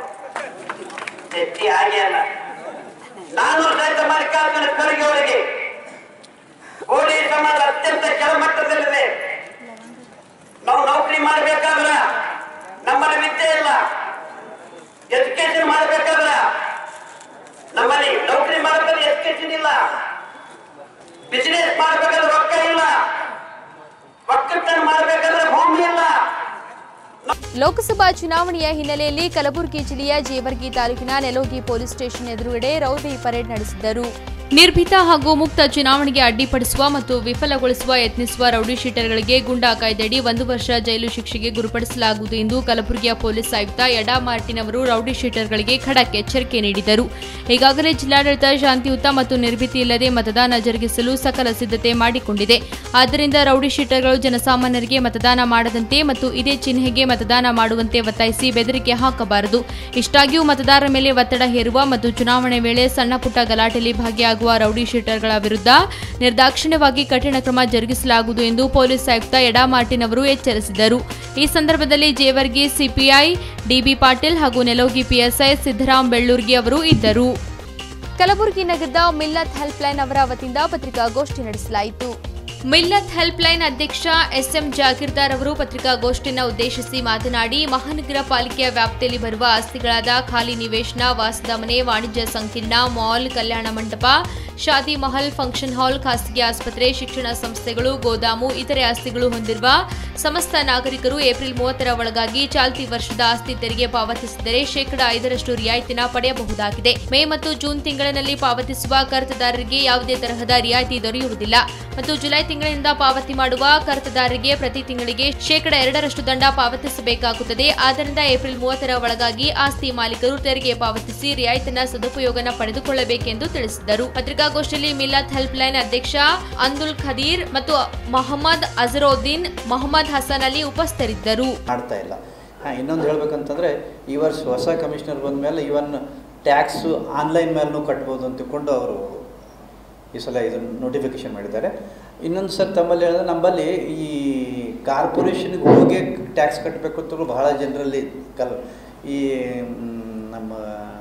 ಎತ್ತಿ ಹಾಗೆ ಅಲ್ಲ ನಾನು ಸಹಿತ ಮಲ್ಲಿಕಾರ್ಜುನ ಖರ್ಗೆ ಅವರಿಗೆ ಗೋಡಿ ಸಮಾಜ ಅತ್ಯಂತ ಕೆಳಮಟ್ಟದಲ್ಲಿದೆ ನಾವು ನೌಕರಿ ಮಾಡಬೇಕಾದ್ರ ನಮ್ಮಲ್ಲಿ ವಿದ್ಯೆ ಇಲ್ಲ ಎಜುಕೇಶನ್ ಮಾಡಬೇಕಾದ್ರ ನಮ್ಮಲ್ಲಿ ನೌಕರಿ ಮಾಡಬೇಕಾದ್ರೆ ಎಜುಕೇಶನ್ ಇಲ್ಲ ಬಿಸಿನೆಸ್ ಮಾಡಬೇಕಾದ್ರೆ ರೊಕ್ಕ ಇಲ್ಲ ಒಕ್ಕಟ್ಟನ್ನು ಮಾಡಬೇಕಾದ್ರೆ ಭೂಮಿ ಇಲ್ಲ ಲೋಕಸಭಾ ಚುನಾವಣೆಯ ಹಿನ್ನೆಲೆಯಲ್ಲಿ ಕಲಬುರಗಿ ಜಿಲ್ಲೆಯ ಜೇವರ್ಗಿ ತಾಲೂಕಿನ ನೆಲೋಗಿ ಪೊಲೀಸ್ ಸ್ಟೇಷನ್ ಎದುರುಗಡೆ ರೌಡಿ ಪರೇಡ್ ನಡೆಸಿದ್ದರು ನಿರ್ಭೀತ ಹಾಗೂ ಮುಕ್ತ ಚುನಾವಣೆಗೆ ಅಡ್ಡಿಪಡಿಸುವ ಮತ್ತು ವಿಫಲಗೊಳಿಸುವ ಯತ್ನಿಸುವ ರೌಡಿ ಶೀಟರ್ಗಳಿಗೆ ಗುಂಡಾ ಕಾಯ್ದೆಯಡಿ ಒಂದು ವರ್ಷ ಜೈಲು ಶಿಕ್ಷೆಗೆ ಗುರುಪಡಿಸಲಾಗುವುದು ಎಂದು ಕಲಬುರಗಿಯ ಪೊಲೀಸ್ ಆಯುಕ್ತ ಯಡಾ ಮಾರ್ಟಿನ್ ಅವರು ರೌಡಿ ಶೀಟರ್ಗಳಿಗೆ ಖಡಕ್ ಎಚ್ಚರಿಕೆ ನೀಡಿದರು ಈಗಾಗಲೇ ಜಿಲ್ಲಾಡಳಿತ ಶಾಂತಿಯುತ ಮತ್ತು ನಿರ್ಭೀತಿ ಇಲ್ಲದೆ ಮತದಾನ ಜರುಗಿಸಲು ಸಕಲ ಸಿದ್ಧತೆ ಮಾಡಿಕೊಂಡಿದೆ ಆದ್ದರಿಂದ ರೌಡಿ ಶೀಟರ್ಗಳು ಜನಸಾಮಾನ್ಯರಿಗೆ ಮತದಾನ ಮಾಡದಂತೆ ಮತ್ತು ಇದೇ ಚಿಹ್ನೆಗೆ ಮತದಾನ ಮಾಡುವಂತೆ ಒತ್ತಾಯಿಸಿ ಬೆದರಿಕೆ ಹಾಕಬಾರದು ಇಷ್ಟಾಗಿಯೂ ಮತದಾರರ ಮೇಲೆ ಒತ್ತಡ ಹೇರುವ ಮತ್ತು ಚುನಾವಣೆ ವೇಳೆ ಸಣ್ಣ ಪುಟ್ಟ ಗಲಾಟೆಯಲ್ಲಿ ಭಾಗಿಯಾಗುವ ರೌಡಿ ಶೀಟರ್ಗಳ ವಿರುದ್ಧ ನಿರ್ದಾಕ್ಷಿಣ್ಯವಾಗಿ ಕಠಿಣ ಕ್ರಮ ಜರುಗಿಸಲಾಗುವುದು ಎಂದು ಪೊಲೀಸ್ ಆಯುಕ್ತ ಯಡಾ ಮಾರ್ಟಿನ್ ಅವರು ಎಚ್ಚರಿಸಿದರು ಈ ಸಂದರ್ಭದಲ್ಲಿ ಜೇವರ್ಗಿ ಸಿಪಿಐ ಡಿಬಿ ಪಾಟೀಲ್ ಹಾಗೂ ನೆಲೋಗಿ ಪಿಎಸ್ಐ ಸಿದ್ದರಾಮ್ ಬೆಳ್ಳೂರ್ಗಿ ಅವರು ಇದ್ದರು ಕಲಬುರಗಿ ನಗರದ ಮಿಲ್ಲತ್ ಹೆಲ್ಪ್ಲೈನ್ ಅವರ ವತಿಯಿಂದ ಪತ್ರಿಕಾಗೋಷ್ಠಿ ನಡೆಸಲಾಯಿತು ಮಿಲ್ಲತ್ ಹೆಲ್ಪ್ಲೈನ್ ಅಧ್ಯಕ್ಷ ಎಸ್ಎಂ ಜಾಗೀರ್ದಾರ್ ಅವರು ಪತ್ರಿಕಾಗೋಷ್ಠಿಯನ್ನು ಉದ್ದೇಶಿಸಿ ಮಾತನಾಡಿ ಮಹಾನಗರ ಪಾಲಿಕೆಯ ವ್ಯಾಪ್ತಿಯಲ್ಲಿ ಬರುವ ಆಸ್ತಿಗಳಾದ ಖಾಲಿ ನಿವೇಶನ ವಾಸದ ಮನೆ ವಾಣಿಜ್ಯ ಸಂಕೀರ್ಣ ಮಾಲ್ ಕಲ್ಯಾಣ ಮಂಟಪ ಶಾದಿ ಮಹಲ್ ಫಂಕ್ಷನ್ ಹಾಲ್ ಖಾಸಗಿ ಆಸ್ಪತ್ರೆ ಶಿಕ್ಷಣ ಸಂಸ್ಥೆಗಳು ಗೋದಾಮು ಇತರೆ ಆಸ್ತಿಗಳು ಹೊಂದಿರುವ ಸಮಸ್ತ ನಾಗರಿಕರು ಏಪ್ರಿಲ್ ಮೂವತ್ತರ ಒಳಗಾಗಿ ಚಾಲ್ತಿ ವರ್ಷದ ಆಸ್ತಿ ತೆರಿಗೆ ಪಾವತಿಸಿದರೆ ಶೇಕಡಾ ಐದರಷ್ಟು ರಿಯಾಯಿತಿನ ಪಡೆಯಬಹುದಾಗಿದೆ ಮೇ ಮತ್ತು ಜೂನ್ ತಿಂಗಳಿನಲ್ಲಿ ಪಾವತಿಸುವ ಕರ್ತದಾರರಿಗೆ ಯಾವುದೇ ತರಹದ ರಿಯಾಯಿತಿ ದೊರೆಯುವುದಿಲ್ಲ ಮತ್ತು ಜುಲೈ ತಿಂಗಳಿನಿಂದ ಪಾವತಿ ಮಾಡುವ ಕರ್ತದಾರರಿಗೆ ಪ್ರತಿ ತಿಂಗಳಿಗೆ ಶೇಕಡಾ ಎರಡರಷ್ಟು ದಂಡ ಪಾವತಿಸಬೇಕಾಗುತ್ತದೆ ಆದ್ದರಿಂದ ಏಪ್ರಿಲ್ ಮೂವತ್ತರ ಒಳಗಾಗಿ ಆಸ್ತಿ ಮಾಲೀಕರು ತೆರಿಗೆ ಪಾವತಿಸಿ ರಿಯಾಯಿತಿನ ಸದುಪಯೋಗನ ಪಡೆದುಕೊಳ್ಳಬೇಕೆಂದು ತಿಳಿಸಿದರು ಪತ್ರಿಕಾಗೋಷ್ಠಿಯಲ್ಲಿ ಮಿಲ್ಲತ್ ಹೆಲ್ಪ್ಲೈನ್ ಅಧ್ಯಕ್ಷ ಅಂದುಲ್ ಖದೀರ್ ಮತ್ತು ಮೊಹಮ್ಮದ್ ಅಜರುದ್ದೀನ್ ಮೊಹಮ್ಮದ್ ಹಸನ್ ಅಲಿ ಉಪಸ್ಥಿತರಿದ್ದರು ಮಾಡ್ತಾ ಇಲ್ಲ ಹಾಂ ಇನ್ನೊಂದು ಹೇಳ್ಬೇಕಂತಂದರೆ ಈ ವರ್ಷ ಹೊಸ ಕಮಿಷನರ್ ಬಂದ ಮೇಲೆ ಇವನ್ ಟ್ಯಾಕ್ಸು ಆನ್ಲೈನ್ ಮೇಲೂ ಕಟ್ಬೋದು ಅಂತ ತಿಳ್ಕೊಂಡು ಅವರು ಈ ಸಲ ಇದನ್ನು ನೋಟಿಫಿಕೇಶನ್ ಮಾಡಿದ್ದಾರೆ ಇನ್ನೊಂದು ಸರ್ ತಮ್ಮಲ್ಲಿ ಹೇಳಿದ್ರೆ ನಮ್ಮಲ್ಲಿ ಈ ಕಾರ್ಪೊರೇಷನ್ಗೆ ಹೋಗಿ ಟ್ಯಾಕ್ಸ್ ಕಟ್ಟಬೇಕು ಅಂತಲೂ ಬಹಳ ಜನರಲ್ಲಿ ಕಲ್ ಈ ಮ್, ನಮ್ಮ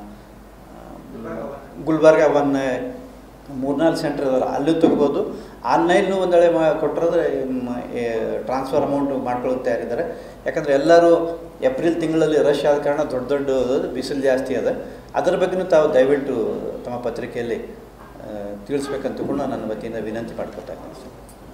ಗುಲ್ಬರ್ಗ ಒನ್ ಮೂರ್ನಾಲ್ಕು ಸೆಂಟರ್ ಅದಲ್ಲ ಅಲ್ಲೂ ತಗೋಬೋದು ಆನ್ಲೈನು ಒಂದು ವೇಳೆ ಮಾ ಕೊಟ್ಟರೆ ಟ್ರಾನ್ಸ್ಫರ್ ಅಮೌಂಟ್ ಮಾಡ್ಕೊಳ್ಳೋಕೆ ತಯಾರಿದ್ದಾರೆ ಯಾಕಂದರೆ ಎಲ್ಲರೂ ಏಪ್ರಿಲ್ ತಿಂಗಳಲ್ಲಿ ರಶ್ ಆದ ಕಾರಣ ದೊಡ್ಡ ದೊಡ್ಡ ಬಿಸಿಲು ಜಾಸ್ತಿ ಅದ ಅದರ ಬಗ್ಗೆನೂ ತಾವು ದಯವಿಟ್ಟು ತಮ್ಮ ಪತ್ರಿಕೆಯಲ್ಲಿ ಆ, ತಿಳಿಸ್ಬೇಕಂತ ಕೂಡ ನನ್ನ ವತಿಯಿಂದ ವಿನಂತಿ ಮಾಡ್ಕೊತಾ ಇದ್ದೀನಿ ಸರ್